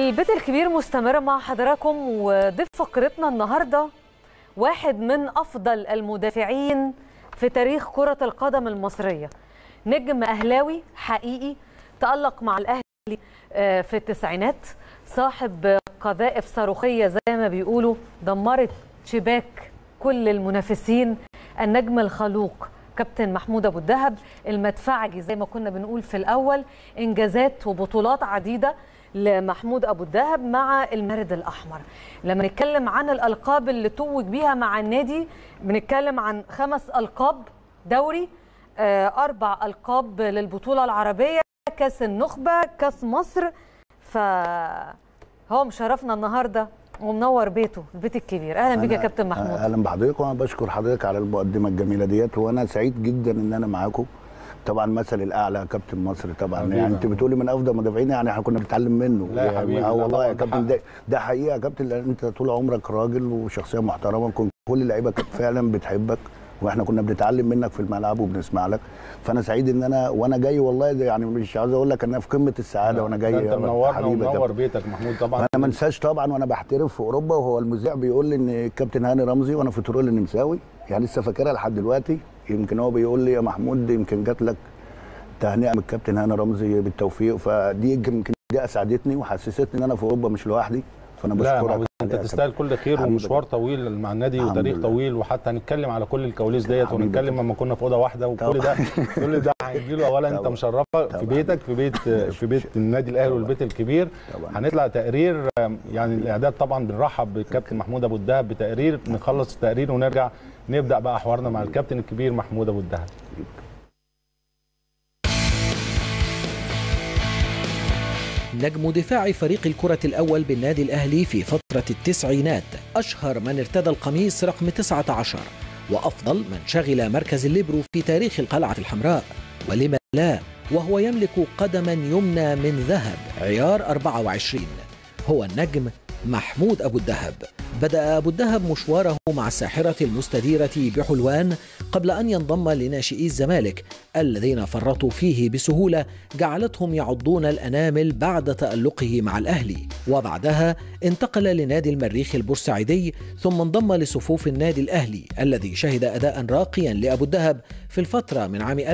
البيت الكبير مستمرة مع حضراتكم وضيف فقرتنا النهاردة واحد من أفضل المدافعين في تاريخ كرة القدم المصرية نجم أهلاوي حقيقي تألق مع الأهلي آه، في التسعينات صاحب قذائف صاروخية زي ما بيقولوا دمرت شباك كل المنافسين النجم الخلوق كابتن محمود ابو الدهب المدفعجي زي ما كنا بنقول في الاول انجازات وبطولات عديده لمحمود ابو الدهب مع المارد الاحمر لما نتكلم عن الالقاب اللي توج بيها مع النادي بنتكلم عن خمس القاب دوري آه، اربع القاب للبطوله العربيه كاس النخبه كاس مصر فهو مشرفنا النهارده ومنور بيته البيت الكبير اهلا بيك يا أنا- كابتن محمود اهلا بحضرتك وانا بشكر حضرتك على المقدمه الجميله ديت وانا سعيد جدا ان انا معاكم طبعا مثل الاعلى كابتن مصر طبعا حبيبي يعني يا انت محمود. بتقولي من افضل مدافعين يعني احنا كنا بنتعلم منه لا يا يعني حبيبي، اه لا والله يا طبعاً، ده كابتن ده, ده حقيقه يا كابتن لان انت طول عمرك راجل وشخصيه محترمه كنت كل اللعيبه كانت فعلا بتحبك واحنا كنا بنتعلم منك في الملعب وبنسمع لك فانا سعيد ان انا وانا جاي والله ده يعني مش عاوز اقول لك ان انا في قمه السعاده وانا جاي ده انت يا منورنا حبيبي يا ومنور كابتن. بيتك محمود طبعا انا ما انساش طبعا وانا بحترف في اوروبا وهو المذيع بيقول لي ان الكابتن هاني رمزي وانا في ترول النمساوي يعني لسه فاكرها لحد دلوقتي يمكن هو بيقول لي يا محمود يمكن جات لك تهنئه من الكابتن هاني رمزي بالتوفيق فدي يمكن دي اسعدتني وحسستني ان انا في اوروبا مش لوحدي فانا لا بشكرك محمود انت يا كابتن. تستاهل كل خير حبيبي. ومشوار طويل مع النادي الحمد وتاريخ لله. طويل وحتى هنتكلم على كل الكواليس ديت حبيبي. ونتكلم لما كنا في اوضه واحده وكل ده كل ده هيجي له اولا انت طبعا. مشرفه طبعا. في بيتك في بيت في بيت النادي الاهلي طبعا. والبيت الكبير طبعا. هنطلع تقرير آم، يعني الاعداد طبعا بنرحب بالكابتن محمود ابو الدهب بتقرير نخلص التقرير ونرجع نبدا بقى حوارنا مع الكابتن الكبير محمود ابو الدهب نجم دفاع فريق الكرة الأول بالنادي الأهلي في فترة التسعينات أشهر من ارتدى القميص رقم 19 وأفضل من شغل مركز الليبرو في تاريخ القلعة الحمراء ولما لا وهو يملك قدما يمنى من ذهب عيار 24 هو النجم محمود أبو الدهب بدأ أبو الدهب مشواره مع الساحرة المستديرة بحلوان قبل أن ينضم لناشئي الزمالك الذين فرطوا فيه بسهولة جعلتهم يعضون الأنامل بعد تألقه مع الأهلي وبعدها انتقل لنادي المريخ البورسعيدي ثم انضم لصفوف النادي الأهلي الذي شهد أداء راقيا لأبو الدهب في الفترة من عام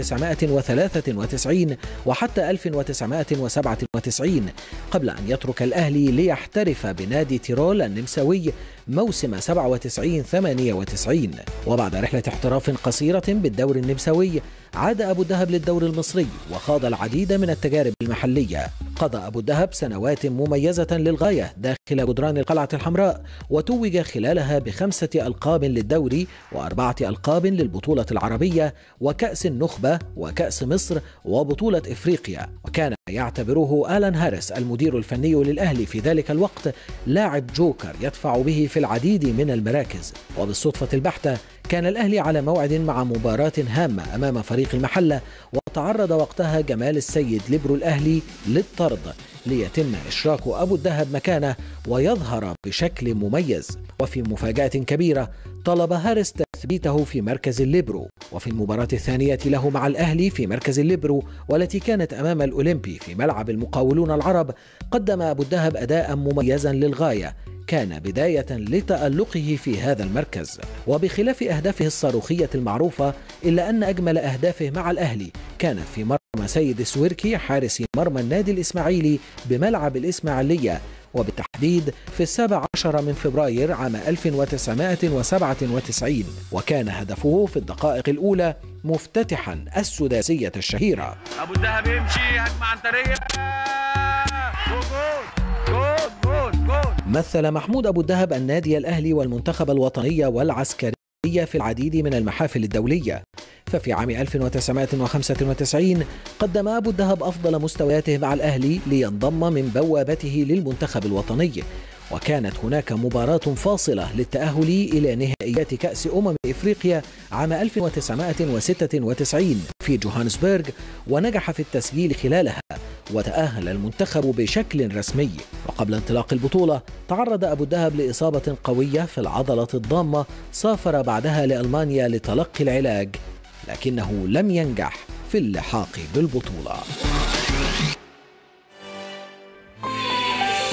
1993 وحتى 1997 قبل أن يترك الأهلي ليحترف بنادي تيرول النمساوي موسم 97 98 وبعد رحلة احتراف قصيرة بالدوري النمساوي عاد أبو الدهب للدوري المصري وخاض العديد من التجارب المحلية قضى أبو الدهب سنوات مميزة للغاية داخل جدران القلعة الحمراء وتوج خلالها بخمسة ألقاب للدوري وأربعة ألقاب للبطولة العربية وكأس النخبة وكأس مصر وبطولة إفريقيا وكان يعتبره آلان هاريس المدير الفني للأهلي في ذلك الوقت لاعب جوكر يدفع به في العديد من المراكز وبالصدفة البحتة كان الأهلي على موعد مع مباراة هامة أمام فريق المحلة وتعرض وقتها جمال السيد لبرو الأهلي للطرد ليتم إشراك أبو الدهب مكانه ويظهر بشكل مميز وفي مفاجأة كبيرة طلب هارس تثبيته في مركز الليبرو وفي المباراة الثانية له مع الأهلي في مركز الليبرو والتي كانت أمام الأولمبي في ملعب المقاولون العرب قدم أبو الدهب أداء مميزا للغاية كان بداية لتألقه في هذا المركز وبخلاف أهدافه الصاروخية المعروفة إلا أن أجمل أهدافه مع الأهلي كانت في مرمى سيد السويركي حارس مرمى النادي الإسماعيلي بملعب الإسماعيلية وبالتحديد في السابع عشر من فبراير عام 1997 وكان هدفه في الدقائق الأولى مفتتحا السداسية الشهيرة ابو الدهب يمشي هجمه عنتريه جول جول جول جول مثل محمود أبو الدهب النادي الأهلي والمنتخب الوطني والعسكري في العديد من المحافل الدولية ففي عام 1995 قدم أبو الدهب أفضل مستوياته مع الأهلي لينضم من بوابته للمنتخب الوطني وكانت هناك مباراة فاصلة للتأهل إلى نهائيات كأس أمم إفريقيا عام 1996 في جوهانسبرغ ونجح في التسجيل خلالها وتأهل المنتخب بشكل رسمي وقبل انطلاق البطولة تعرض أبو الدهب لإصابة قوية في العضلة الضامة سافر بعدها لألمانيا لتلقي العلاج لكنه لم ينجح في اللحاق بالبطولة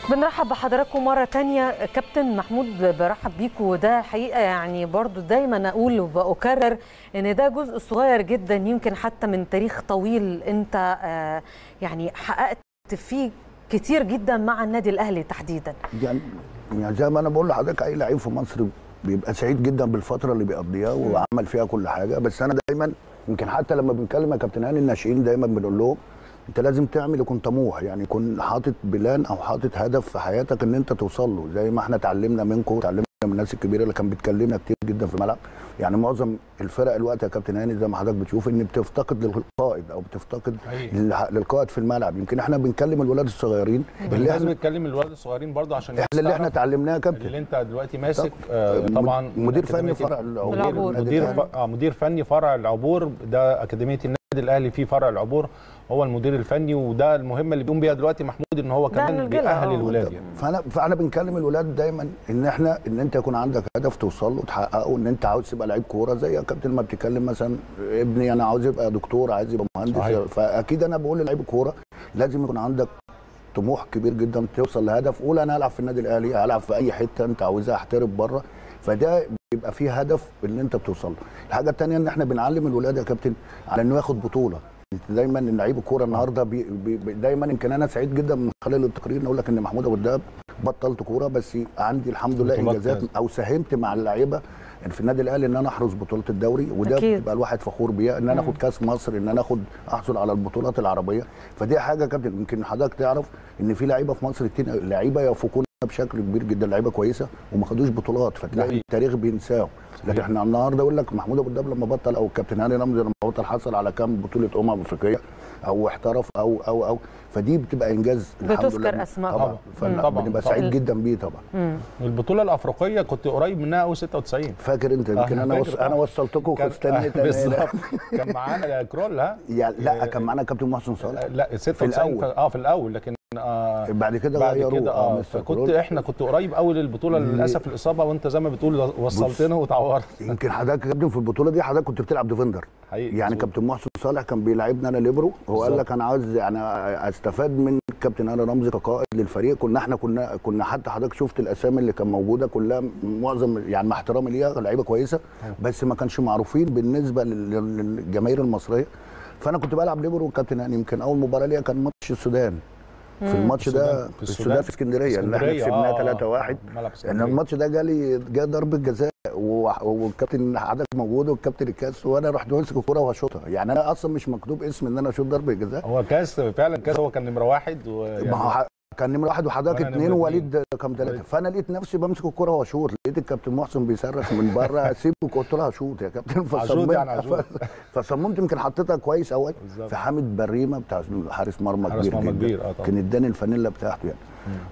بنرحب بحضراتكم مرة تانية كابتن محمود برحب بيك وده حقيقة يعني برضو دايما أقول وبأكرر إن ده جزء صغير جدا يمكن حتى من تاريخ طويل أنت آه، يعني حققت فيه كتير جدا مع النادي الأهلي تحديدا يعني يعني زي ما انا بقول لحضرتك اي لعيب في مصر بيبقى سعيد جدا بالفتره اللي بيقضيها وعمل فيها كل حاجه بس انا دايما يمكن حتى لما بنتكلم يا كابتن هاني الناشئين دايما بنقول لهم انت لازم تعمل يكون طموح يعني يكون حاطط بلان او حاطط هدف في حياتك ان انت توصل له زي ما احنا اتعلمنا منكم اتعلمنا من الناس الكبيره اللي كانت بتكلمنا كتير جدا في الملعب يعني معظم الفرق الوقت يا كابتن هاني زي ما حضرتك بتشوف ان بتفتقد للقائد او بتفتقد حقيقي. للح- للقائد في الملعب يمكن احنا بنكلم الولاد الصغيرين اللي لازم احنا نتكلم الولاد الصغيرين برضو عشان احنا اللي احنا يستعرف اتعلمناه يا كابتن اللي انت دلوقتي ماسك طب، آه مد- طبعا مدير فني أكاديمية فرع العبور العبور. النادي مدير الأهلي. ف... آه مدير فني فرع العبور ده اكاديميه النادي الاهلي في فرع العبور هو المدير الفني وده المهمه اللي بيقوم بيها دلوقتي محمود ان هو ده كمان الرجالة، بيأهل آه. الولاد يعني فانا فاحنا بنكلم الولاد دايما ان احنا ان انت يكون عندك هدف توصل له وتحققه ان انت عاوز تبقى لعيب كوره زي يا كابتن ما بتتكلم مثلا ابني انا عاوز يبقى دكتور عايز يبقى مهندس صحيح. فاكيد انا بقول للعيب الكوره لازم يكون عندك طموح كبير جدا توصل لهدف قول انا هلعب في النادي الاهلي هلعب في اي حته انت عاوزها احترف بره فده بيبقى فيه هدف اللي انت بتوصل له الحاجه الثانيه ان احنا بنعلم الولاد يا كابتن على انه ياخد بطوله انت دايما ان لعيب الكوره النهارده بي بي بي- دايما يمكن انا سعيد جدا من خلال التقرير اقول لك ان محمود ابو الدهب بطلت كوره بس عندي الحمد لله بطولات انجازات كاس. او ساهمت مع اللعيبه يعني في النادي الاهلي ان انا احرز بطوله الدوري وده أكيد. بيبقى الواحد فخور بيها ان انا اخد كاس مصر ان انا اخد احصل على البطولات العربيه فدي حاجه يا كابتن يمكن حضرتك تعرف ان في لعيبه في مصر كتير لعيبه يفوقونا بشكل كبير جدا لعيبه كويسه وما خدوش بطولات فتلاقي حقيقي. التاريخ بينساهم لكن احنا النهارده اقول لك محمود ابو الدهب لما بطل او الكابتن هاني رمزي لما بطل حصل على كام بطوله امم افريقيه او احترف او او او فدي بتبقى انجاز الحمد بتذكر لله. أسماء. طبعا طبعا. فأنا طبعا. بنبقى طبعا. سعيد جدا بيه طبعا البطوله الافريقيه كنت قريب منها قوي 96 فاكر انت يمكن آه، انا فاكر وص... انا طبعا. وصلتكم كان- واستنيت آه، انا بالظبط كان معانا كرول ها يعني لا كان معانا كابتن محسن صالح لا 96 الأول. كان- اه في الاول لكن آه بعد كده بعد غيروه كده اه مستر كنت كرول. احنا كنت قريب قوي للبطوله للاسف الاصابه وانت زي ما بتقول وصلتنا وتعورت يمكن حضرتك يا كابتن في البطوله دي حضرتك كنت بتلعب ديفندر حقيقي يعني مظبوط. كابتن محسن صالح كان بيلعبنا انا ليبرو هو قال بالظبط. لك انا عاوز يعني استفاد من كابتن انا رمزي كقائد للفريق كنا احنا كنا كنا حتى حضرتك شفت الاسامي اللي كان موجوده كلها معظم يعني مع احترامي ليها لعيبه كويسه بس ما كانش معروفين بالنسبه لل- لل- للجماهير المصريه فانا كنت بلعب ليبرو والكابتن يعني يمكن اول مباراه ليا كان ماتش السودان في الماتش ده السودان- في السودان في اسكندريه اللي احنا اسكندرية، كسبناه آه، 3-1 ملعب لان اسكندريه الماتش ده جالي جه ضربه جزاء و- والكابتن حضرتك موجود والكابتن الكاس وانا رحت ماسك الكوره وهشوطها يعني انا اصلا مش مكتوب اسم ان انا اشوط ضربه جزاء هو كاس فعلا كاس هو كان نمره واحد ويعني ما هو ح- كان نمره واحد وحضرتك وأنا اثنين نمرة ووليد كام ثلاثه وليد. فانا لقيت نفسي بمسك الكوره واشوط لقيت الكابتن محسن بيصرخ من بره سيبك قلت له هشوط يا كابتن عشوط يعني عشوط. فصممت يمكن حطيتها كويس قوي بالظبط. في حامد بريمه بتاع حارس مرمى حارس كبير مرمى جدا. كبير، آه طبعا. كان اداني الفانيلا بتاعته يعني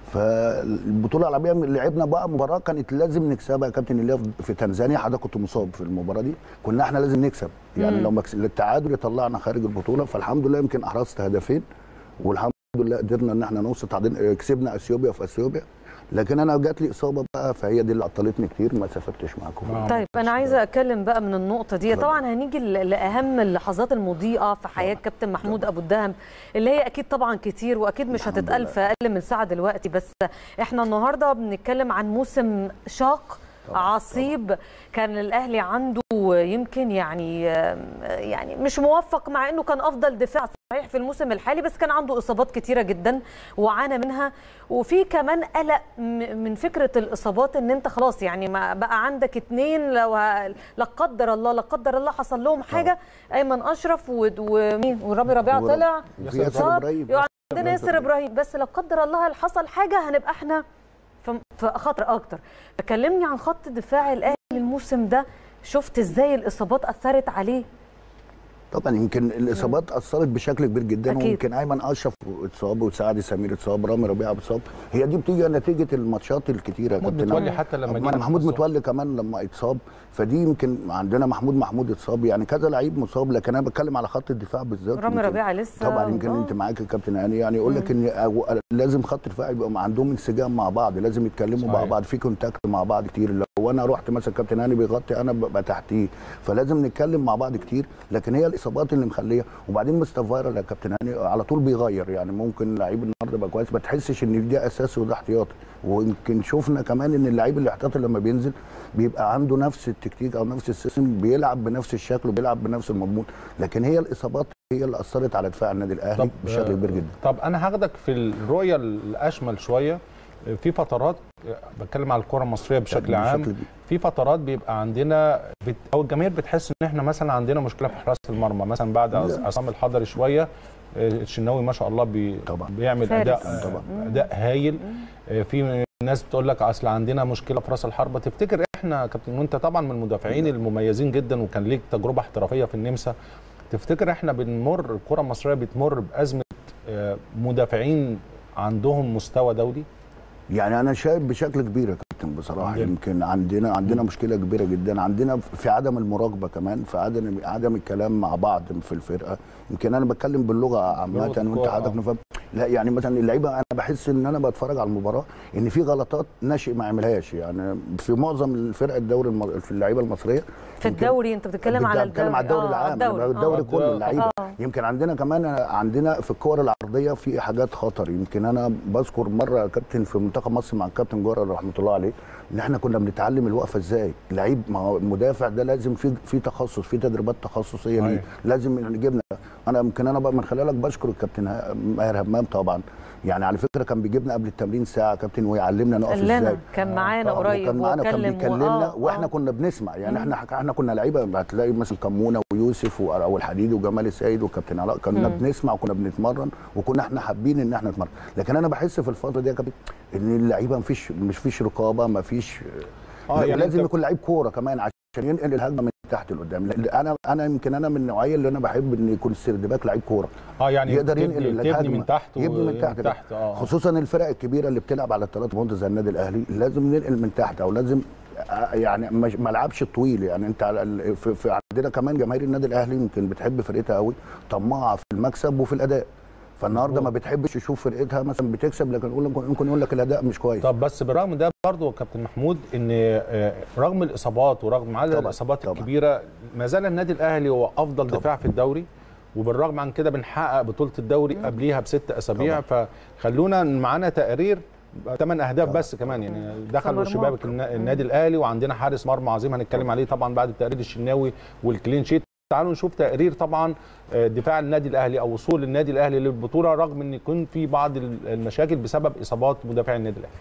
فالبطوله العربيه لعبنا بقى مباراه كانت لازم نكسبها يا كابتن اللي هي في تنزانيا حضرتك كنت مصاب في المباراه دي كنا احنا لازم نكسب يعني لو مكس... التعادل يطلعنا خارج البطوله فالحمد لله يمكن احرزت هدفين والحمد لله قدرنا ان احنا نوصل تعادل كسبنا اثيوبيا في اثيوبيا لكن انا جات لي اصابه بقى فهي دي اللي عطلتني كتير ما سافرتش معاكم آه. طيب انا عايزه اتكلم بقى من النقطه دي اتفضل. طبعا هنيجي ل- لاهم اللحظات المضيئه في حياه كابتن محمود ابو الدهم اللي هي اكيد طبعا كتير واكيد مش الحمد هتتقال لله. في اقل من ساعه دلوقتي بس احنا النهارده بنتكلم عن موسم شاق عصيب كان الاهلي عنده يمكن يعني يعني مش موفق مع انه كان افضل دفاع صحيح في الموسم الحالي بس كان عنده اصابات كتيره جدا وعانى منها وفي كمان قلق م- من فكره الاصابات ان انت خلاص يعني ما بقى عندك اتنين لو ه- لا قدر الله لا قدر الله حصل لهم حاجه ايمن اشرف و- ومين ورامي ربيعه ورا- طلع وفي ياسر صاب. إبراهيم. يبقى عندنا ياسر ابراهيم بس لو قدر الله حصل حاجه هنبقى احنا في في خطر اكتر فكلمني عن خط دفاع الاهلي الموسم ده شفت ازاي الاصابات اثرت عليه طبعا يمكن الاصابات اثرت بشكل كبير جدا أكيد. ويمكن ايمن اشرف اتصاب وسعد سمير اتصاب رامي ربيعه اتصاب هي دي بتيجي نتيجه الماتشات الكتيره يا محمود كابتن متولي أحمد. حتى لما أما جه محمود اتصاب. متولي كمان لما اتصاب فدي يمكن عندنا محمود محمود اتصاب يعني كذا لعيب مصاب لكن انا بتكلم على خط الدفاع بالذات رامي يمكن- ربيعه لسه طبعا يمكن آه. انت معاك الكابتن هاني يعني يقول لك ان أو- لازم خط الدفاع يبقى عندهم انسجام مع بعض لازم يتكلموا مع صحيح. بعض في كونتاكت مع بعض كتير لو انا رحت مثلا كابتن هاني بيغطي انا ببقى تحتيه فلازم نتكلم مع بعض كتير لكن هي الاصابات اللي مخليه وبعدين مستر فايرال يا كابتن هاني على طول بيغير يعني ممكن لعيب النهارده يبقى كويس ما تحسش ان ده اساسي وده احتياطي ويمكن شفنا كمان ان اللعيب الاحتياطي لما بينزل بيبقى عنده نفس التكتيك او نفس السيستم بيلعب بنفس الشكل وبيلعب بنفس المضمون لكن هي الاصابات هي اللي اثرت على دفاع النادي الاهلي بشكل كبير جدا طب انا هاخدك في الرؤيه الاشمل شويه في فترات بتكلم على الكره المصريه بشكل عام بشكل في فترات بيبقى عندنا بت او الجماهير بتحس ان احنا مثلا عندنا مشكله في حراسه المرمى مثلا بعد لا. عصام الحضري شويه آه، الشناوي ما شاء الله بي طبعا. بيعمل فارس. اداء آه، طبعا. اداء هايل آه، في ناس بتقول لك اصل عندنا مشكله في راس الحربه تفتكر احنا كابتن وانت طبعا من المدافعين المميزين جدا وكان ليك تجربه احترافيه في النمسا تفتكر احنا بنمر الكره المصريه بتمر بازمه آه، مدافعين عندهم مستوى دولي يعني انا شايف بشكل كبير يا كابتن بصراحه عندنا. يمكن عندنا عندنا مشكله كبيره جدا عندنا في عدم المراقبه كمان في عدم عدم الكلام مع بعض في الفرقه يمكن انا بتكلم باللغه عامه بلغة وانت الكورة، حضرتك آه. نفهم لا يعني مثلا اللعيبه انا بحس ان انا بتفرج على المباراه ان في غلطات ناشئ ما يعملهاش يعني في معظم الفرق الدوري الم... في اللعيبه المصريه في يمكن- الدوري انت بتتكلم على الدوري بتكلم على الدوري آه، العام الدوري, الدوري, الدوري آه. كله اللعيبه آه. يمكن عندنا كمان عندنا في الكور العرضيه في حاجات خطر يمكن انا بذكر مره يا كابتن في منتخب مصر مع الكابتن جوهر رحمه الله عليه ان احنا كنا بنتعلم الوقفه ازاي لعيب ما هو المدافع ده لازم في في تخصص في تدريبات تخصصيه ليه أيوة. لازم نجيبنا انا يمكن انا بقى من خلالك بشكر الكابتن ها- ماهر همام طبعا يعني على فكره كان بيجيبنا قبل التمرين ساعه كابتن ويعلمنا نقف قال لنا ازاي كان معانا آه، قريب وكان معانا كان واتكلم بيكلمنا وآه، واحنا آه. كنا بنسمع يعني احنا احنا كنا لعيبه هتلاقي مثلا كمونه ويوسف و- او الحديدي وجمال السيد وكابتن علاء كنا بنسمع وكنا بنتمرن وكنا احنا حابين ان احنا نتمرن لكن انا بحس في الفتره دي يا كابتن ان اللعيبه مفيش مش فيش رقابه مفيش آه، لا يعني لازم أنت- يكون لعيب كوره كمان عشان ينقل الهجمه من تحت لقدام لأن انا انا يمكن انا من النوعيه اللي انا بحب ان يكون السيرد باك لعيب كوره اه يعني يقدر تبني- ينقل تبني الهجمه من تحت يبني من تحت, تحت اه خصوصا الفرق الكبيره اللي بتلعب على الثلاث بونت زي النادي الاهلي لازم ننقل من تحت او لازم آه، يعني مش- ما لعبش طويل يعني انت على ال- في, في عندنا كمان جماهير النادي الاهلي يمكن بتحب فرقتها قوي طماعه في المكسب وفي الاداء فالنهارده ما بتحبش تشوف فرقتها مثلا بتكسب لكن يقول لك ممكن يقول لك الاداء مش كويس طب بس بالرغم ده برضه يا كابتن محمود ان آه، رغم الاصابات ورغم عدد طبعاً، الاصابات طبعاً. الكبيره ما زال النادي الاهلي هو افضل طبعاً. دفاع في الدوري وبالرغم عن كده بنحقق بطوله الدوري قبليها بست اسابيع فخلونا معانا تقرير ثمان اهداف بس كمان يعني دخلوا مرمى. شباك النا- النادي الاهلي وعندنا حارس مرمى عظيم هنتكلم عليه طبعا بعد التقرير الشناوي والكلين شيت تعالوا نشوف تقرير طبعا آه، دفاع النادي الاهلي او وصول النادي الاهلي للبطوله رغم ان يكون في بعض المشاكل بسبب اصابات مدافعي النادي الاهلي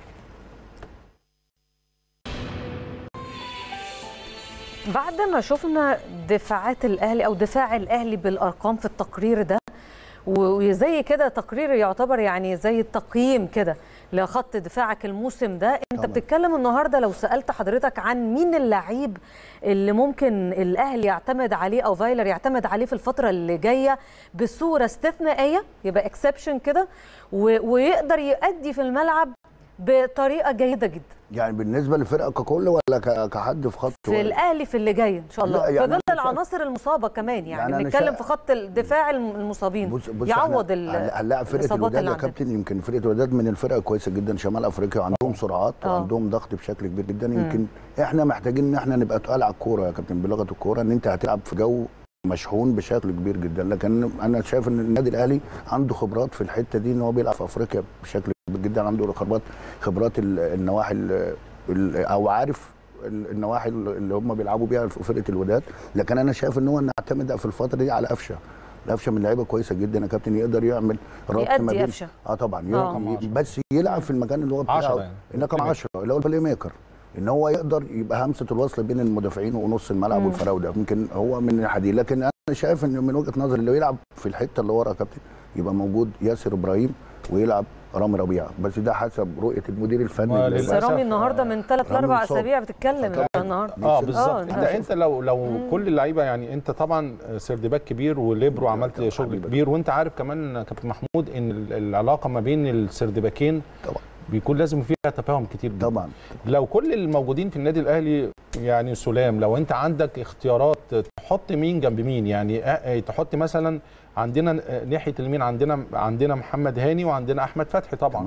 بعد ما شفنا دفاعات الاهلي او دفاع الاهلي بالارقام في التقرير ده وزي كده تقرير يعتبر يعني زي التقييم كده لخط دفاعك الموسم ده انت طبعاً. بتتكلم النهارده لو سالت حضرتك عن مين اللعيب اللي ممكن الاهلي يعتمد عليه او فايلر يعتمد عليه في الفتره اللي جايه بصوره استثنائيه يبقى اكسبشن كده و- ويقدر يؤدي في الملعب بطريقه جيده جدا يعني بالنسبه للفرقه ككل ولا ك- كحد في خط في واحد؟ الاهلي في اللي جاي ان شاء الله لا، في يعني ظل أنا شايف- العناصر المصابه كمان يعني, يعني أنا بنتكلم شايف- في خط الدفاع المصابين بص بص يعوض إحنا ال- هن- هنلاعب فرقه الإصابات الوداد اللي يا عندنا. كابتن يمكن فرقه الوداد من الفرق الكويسه جدا شمال افريقيا وعندهم سرعات آه. وعندهم ضغط بشكل كبير جدا يمكن احنا محتاجين ان احنا نبقى تقال على الكوره يا كابتن بلغه الكوره ان انت هتلعب في جو مشحون بشكل كبير جدا لكن انا شايف ان النادي الاهلي عنده خبرات في الحته دي ان هو بيلعب في افريقيا بشكل كبير جدا عنده خبرات خبرات ال- النواحي ال- ال- او عارف ال- النواحي اللي هم بيلعبوا بيها في فرقه الوداد لكن انا شايف ان هو نعتمد في الفتره دي على قفشه قفشه من لعيبه كويسه جدا يا كابتن يقدر يعمل ربط يأدي ما بين قفشة. اه طبعا آه. يقدر- بس يلعب في المكان اللي هو بتاعه عشرة يعني. رقم 10 اللي هو البلاي ميكر ان هو يقدر يبقى همسه الوصل بين المدافعين ونص الملعب والفراوده يمكن هو من الحديد لكن انا شايف ان من وجهه نظري اللي يلعب في الحته اللي ورا يا كابتن يبقى موجود ياسر ابراهيم ويلعب رامي ربيعه بس ده حسب رؤيه المدير الفني وللأسف- اللي- بس رامي النهارده من ثلاث رامي لاربع مصاب. اسابيع بتتكلم فطبعاً. النهارده اه آه، بالظبط أنت انت انت لو لو كل اللعيبه يعني انت طبعا سيردباك كبير وليبرو عملت شغل حبيبي. كبير وانت عارف كمان كابتن محمود ان ال- العلاقه ما بين السيردباكين طبعا بيكون لازم فيها تفاهم كتير جدا طبعا لو كل الموجودين في النادي الاهلي يعني سلام لو انت عندك اختيارات تحط مين جنب مين يعني اه- اه تحط مثلا عندنا اه ناحيه اليمين عندنا عندنا محمد هاني وعندنا احمد فتحي طبعا تمام.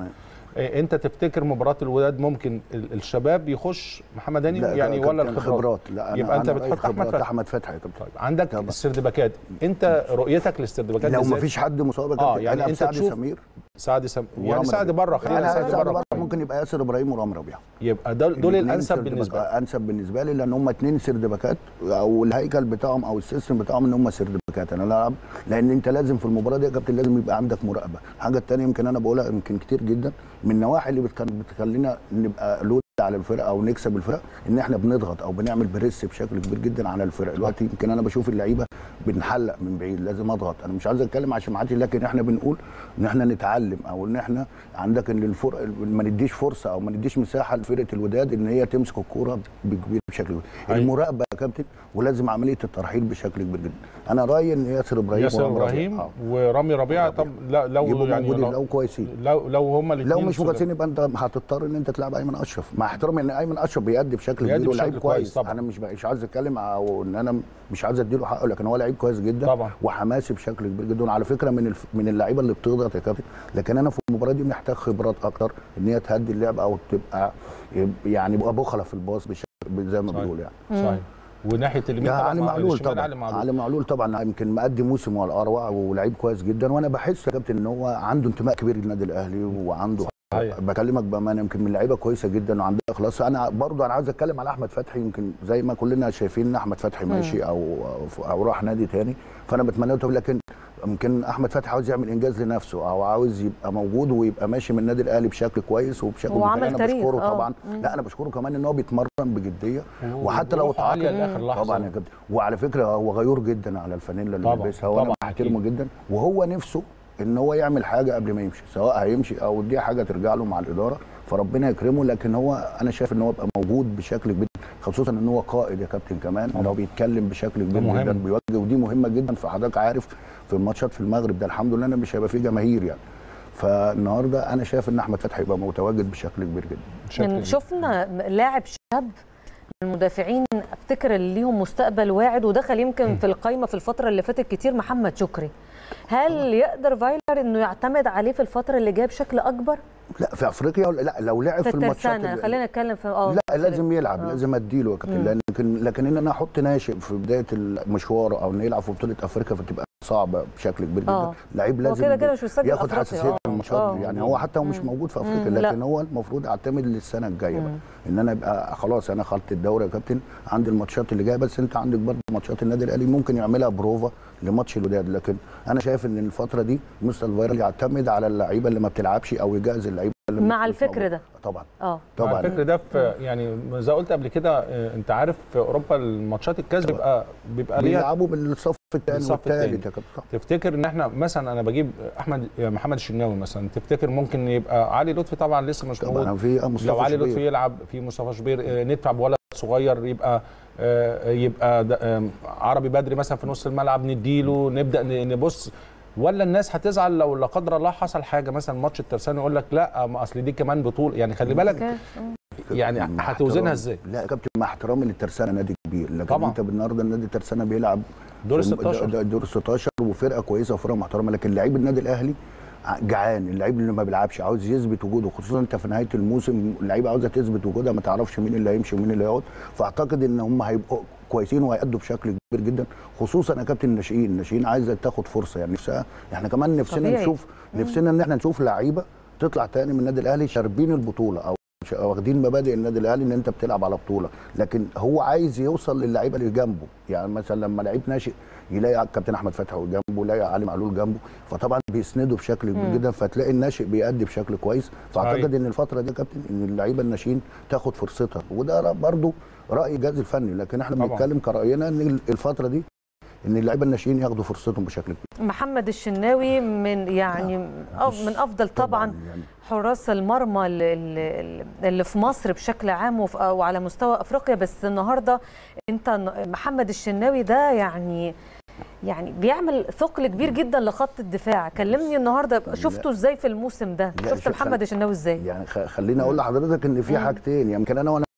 إيه، انت تفتكر مباراه الوداد ممكن ال- الشباب يخش محمد هاني لا يعني كابتن ولا الخبرات خبرات لا أنا يبقى انت أنا رأيي بتحط احمد خبرات فتحي احمد فتحي يا كابتن طيب عندك طبعا. السردباكات انت رؤيتك للسردباكات لو إزاي؟ ما فيش حد مصاب يا آه، كابتن يعني أنا أنت سعد تشوف سمير سعد سم... يعني ورامي سعد ربيعة. بره خلينا انا سعد سعد بره بره ممكن يبقى ياسر ابراهيم ورامي ربيعه يبقى دول, دول الاتنين الانسب سرد بالنسبه باك- لك انسب بالنسبه لي لان هم اتنين سرد باكات او الهيكل بتاعهم او السيستم بتاعهم ان هم سرد باكات انا العب لان انت لازم في المباراه دي يا كابتن لازم يبقى عندك مراقبه الحاجه الثانيه يمكن انا بقولها يمكن كتير جدا من النواحي اللي بتخ- بتخلينا نبقى لود على الفرقه او نكسب الفرقه ان احنا بنضغط او بنعمل بريس بشكل كبير جدا على الفرق دلوقتي يمكن انا بشوف اللعيبه بنحلق من بعيد لازم اضغط انا مش عايز اتكلم عشان معاتي لكن احنا بنقول ان احنا نتعلم او ان احنا عندك ان الفرق ما نديش فرصه او ما نديش مساحه لفرقه الوداد ان هي تمسك الكوره بكبير بشكل كبير أيوة. المراقبه يا كابتن ولازم عمليه الترحيل بشكل كبير جدا انا رايي ان ياسر ابراهيم ياسر ورامي ربيعة. ابراهيم آه. ورامي ربيعه طب لا لو يبقوا يعني موجودين لو لو كويسين لو لو هما الاثنين لو مش كويسين يبقى انت هتضطر ان انت تلعب ايمن اشرف مع احترامي ان ايمن اشرف بيأدي بشكل بيأدي كبير ولاعيب بشكل كويس كويس طبعا. انا مش مش عايز اتكلم او ان انا مش عايز اديله حقه لكن هو لعيب كويس جدا طبعا. وحماسي بشكل كبير جدا وعلى فكره من الف... من اللعيبه اللي بتضغط يا كابتن لكن انا في المباراه دي محتاج خبرات اكتر ان هي تهدي اللعب او تبقى يعني يبقى بخله في الباص بشكل زي ما صحيح. بنقول يعني صحيح وناحيه اليمين ده طبعا علي مع- معلول الشمال طبعا علي معلول علي معلول طبعا يمكن مقدم موسم على الاروع ولعيب كويس جدا وانا بحس يا كابتن ان هو عنده انتماء كبير للنادي الاهلي وعنده صحيح. بكلمك بامانه يمكن من لعيبه كويسه جدا وعندها اخلاص انا برضو انا عاوز اتكلم على احمد فتحي يمكن زي ما كلنا شايفين ان احمد فتحي ماشي او او راح نادي تاني فانا بتمنى له لكن يمكن احمد فتحي عاوز يعمل انجاز لنفسه او عاوز يبقى موجود ويبقى ماشي من النادي الاهلي بشكل كويس وبشكل هو عمل انا تاريخ، بشكره آه. طبعا لا انا بشكره كمان ان هو بيتمرن بجديه وحتى لو وروح عالية اتعاقد لآخر لحظة. طبعا يا كابتن وعلى فكره هو غيور جدا على الفانيلا اللي طبعاً، لابسها وانا طبعاً، بحترمه أكيد. جدا وهو نفسه ان هو يعمل حاجه قبل ما يمشي سواء هيمشي او دي حاجه ترجع له مع الاداره فربنا يكرمه لكن هو انا شايف ان هو يبقى موجود بشكل كبير خصوصا ان هو قائد يا كابتن كمان ان هو بيتكلم بشكل كبير مهم. جدا بيوجه ودي مهمه جدا فحضرتك عارف في الماتشات في المغرب ده الحمد لله انا مش هيبقى فيه جماهير يعني فالنهارده انا شايف ان احمد فتحي يبقى متواجد بشكل كبير جدا بشكل من كبير. شفنا لاعب شاب من المدافعين افتكر اللي ليهم مستقبل واعد ودخل يمكن في القايمه في الفتره اللي فاتت كتير محمد شكري هل يقدر فايلر انه يعتمد عليه في الفتره اللي جايه بشكل اكبر لا في افريقيا ولا- لا لو لعب في في الماتشات الترسانه اللي- خلينا نتكلم في اه لا لازم يلعب آه. لازم اديله يا كابتن لان لكن لكن ان انا احط ناشئ في بدايه المشوار او انه يلعب في بطوله افريقيا فتبقى صعبه بشكل كبير جدا آه. لعيب هو لازم كده كده مش مستني ياخد أفريقيا. حساسيه آه. الماتشات آه. دي. يعني هو حتى هو مش موجود في افريقيا مم. لا. لكن هو المفروض اعتمد للسنه الجايه بقى ان انا ابقى خلاص انا خلطت الدوري يا كابتن عندي الماتشات اللي جايه بس انت عندك برضه ماتشات النادي الاهلي ممكن يعملها بروفا لماتش الوداد لكن انا شايف ان الفتره دي مستر فايرال يعتمد على اللعيبه اللي ما بتلعبش او يجهز اللعيبه اللي مع مش الفكر موجودة. ده. طبعا اه طبعا طبعا الفكر ده في يعني زي ما قلت قبل كده آه، انت عارف في اوروبا الماتشات الكاس بيبقى بيبقى ليها بيلعبوا بالصف الثاني بالصف والثالث التاني. يا كابتن صح. تفتكر ان احنا مثلا انا بجيب احمد محمد الشناوي مثلا تفتكر ممكن يبقى علي لطفي طبعا لسه مش طبعا موجود في مصطفى لو علي شوبير. لطفي يلعب في مصطفى شوبير آه، ندفع بولد صغير يبقى آه، يبقى ده- آه، عربي بدري مثلا في نص الملعب نديله نبدا ن- نبص ولا الناس هتزعل لو لا قدر الله حصل حاجه مثلا ماتش الترسانه يقول لك لا ما اصل دي كمان بطوله يعني خلي بالك أوكي. يعني مع هتوزنها احترامي- ازاي؟ لا يا كابتن مع احترامي للترسانه نادي كبير لكن طبعا. انت النهارده النادي الترسانه بيلعب دور في- 16. د- دور 16 وفرقه كويسه وفرقه محترمه لكن لعيب النادي الاهلي ع- جعان اللعيب اللي ما بيلعبش عاوز يثبت وجوده خصوصا انت في نهايه الموسم اللعيبه عاوزه تثبت وجودها ما تعرفش مين اللي هيمشي ومين اللي هيقعد فاعتقد ان هم هيبقوا كويسين وهيأدوا بشكل كبير جدا خصوصا يا كابتن الناشئين الناشئين عايزه تاخد فرصه يعني نفسها احنا كمان نفسنا طبيعي. نشوف نفسنا ان احنا نشوف لعيبه تطلع تاني من النادي الاهلي شاربين البطوله او ش- واخدين مبادئ النادي الاهلي ان انت بتلعب على بطوله لكن هو عايز يوصل للعيبه اللي جنبه يعني مثلا لما لعيب ناشئ يلاقي الكابتن احمد فتحي جنبه يلاقي علي معلول جنبه فطبعا بيسنده بشكل كبير جدا فتلاقي الناشئ بيأدي بشكل كويس فاعتقد صحيح. ان الفتره دي يا كابتن ان اللعيبه الناشئين تاخد فرصتها وده برضو راي الجهاز الفني لكن احنا طبعاً. بنتكلم كراينا ان الفتره دي ان اللعيبه الناشئين ياخدوا فرصتهم بشكل كبير محمد الشناوي من يعني أف- من افضل طبعا يعني حراس المرمى اللي, اللي- اللي في مصر بشكل عام وف- وعلى مستوى افريقيا بس النهارده انت ن- محمد الشناوي ده يعني يعني بيعمل ثقل كبير جدا لخط الدفاع كلمني النهارده شفته ازاي في الموسم ده لا، شفت شوف- محمد الشناوي ازاي يعني خ- خليني اقول لحضرتك ان في حاجتين يمكن انا وانا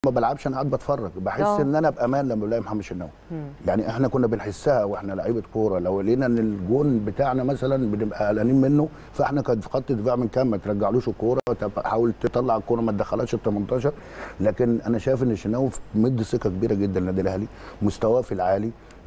ما بلعبش انا قاعد بتفرج بحس آه. ان انا بامان لما بلاقي محمد شناوي يعني احنا كنا بنحسها واحنا لعيبه كوره لو لقينا ان الجون بتاعنا مثلا بنبقى قلقانين منه فاحنا كان في خط دفاع من كام ما ترجعلوش الكوره طب حاول تطلع الكوره ما تدخلهاش ال 18 لكن انا شايف ان الشناوي مدي ثقه كبيره جدا للنادي الاهلي مستواه في العالي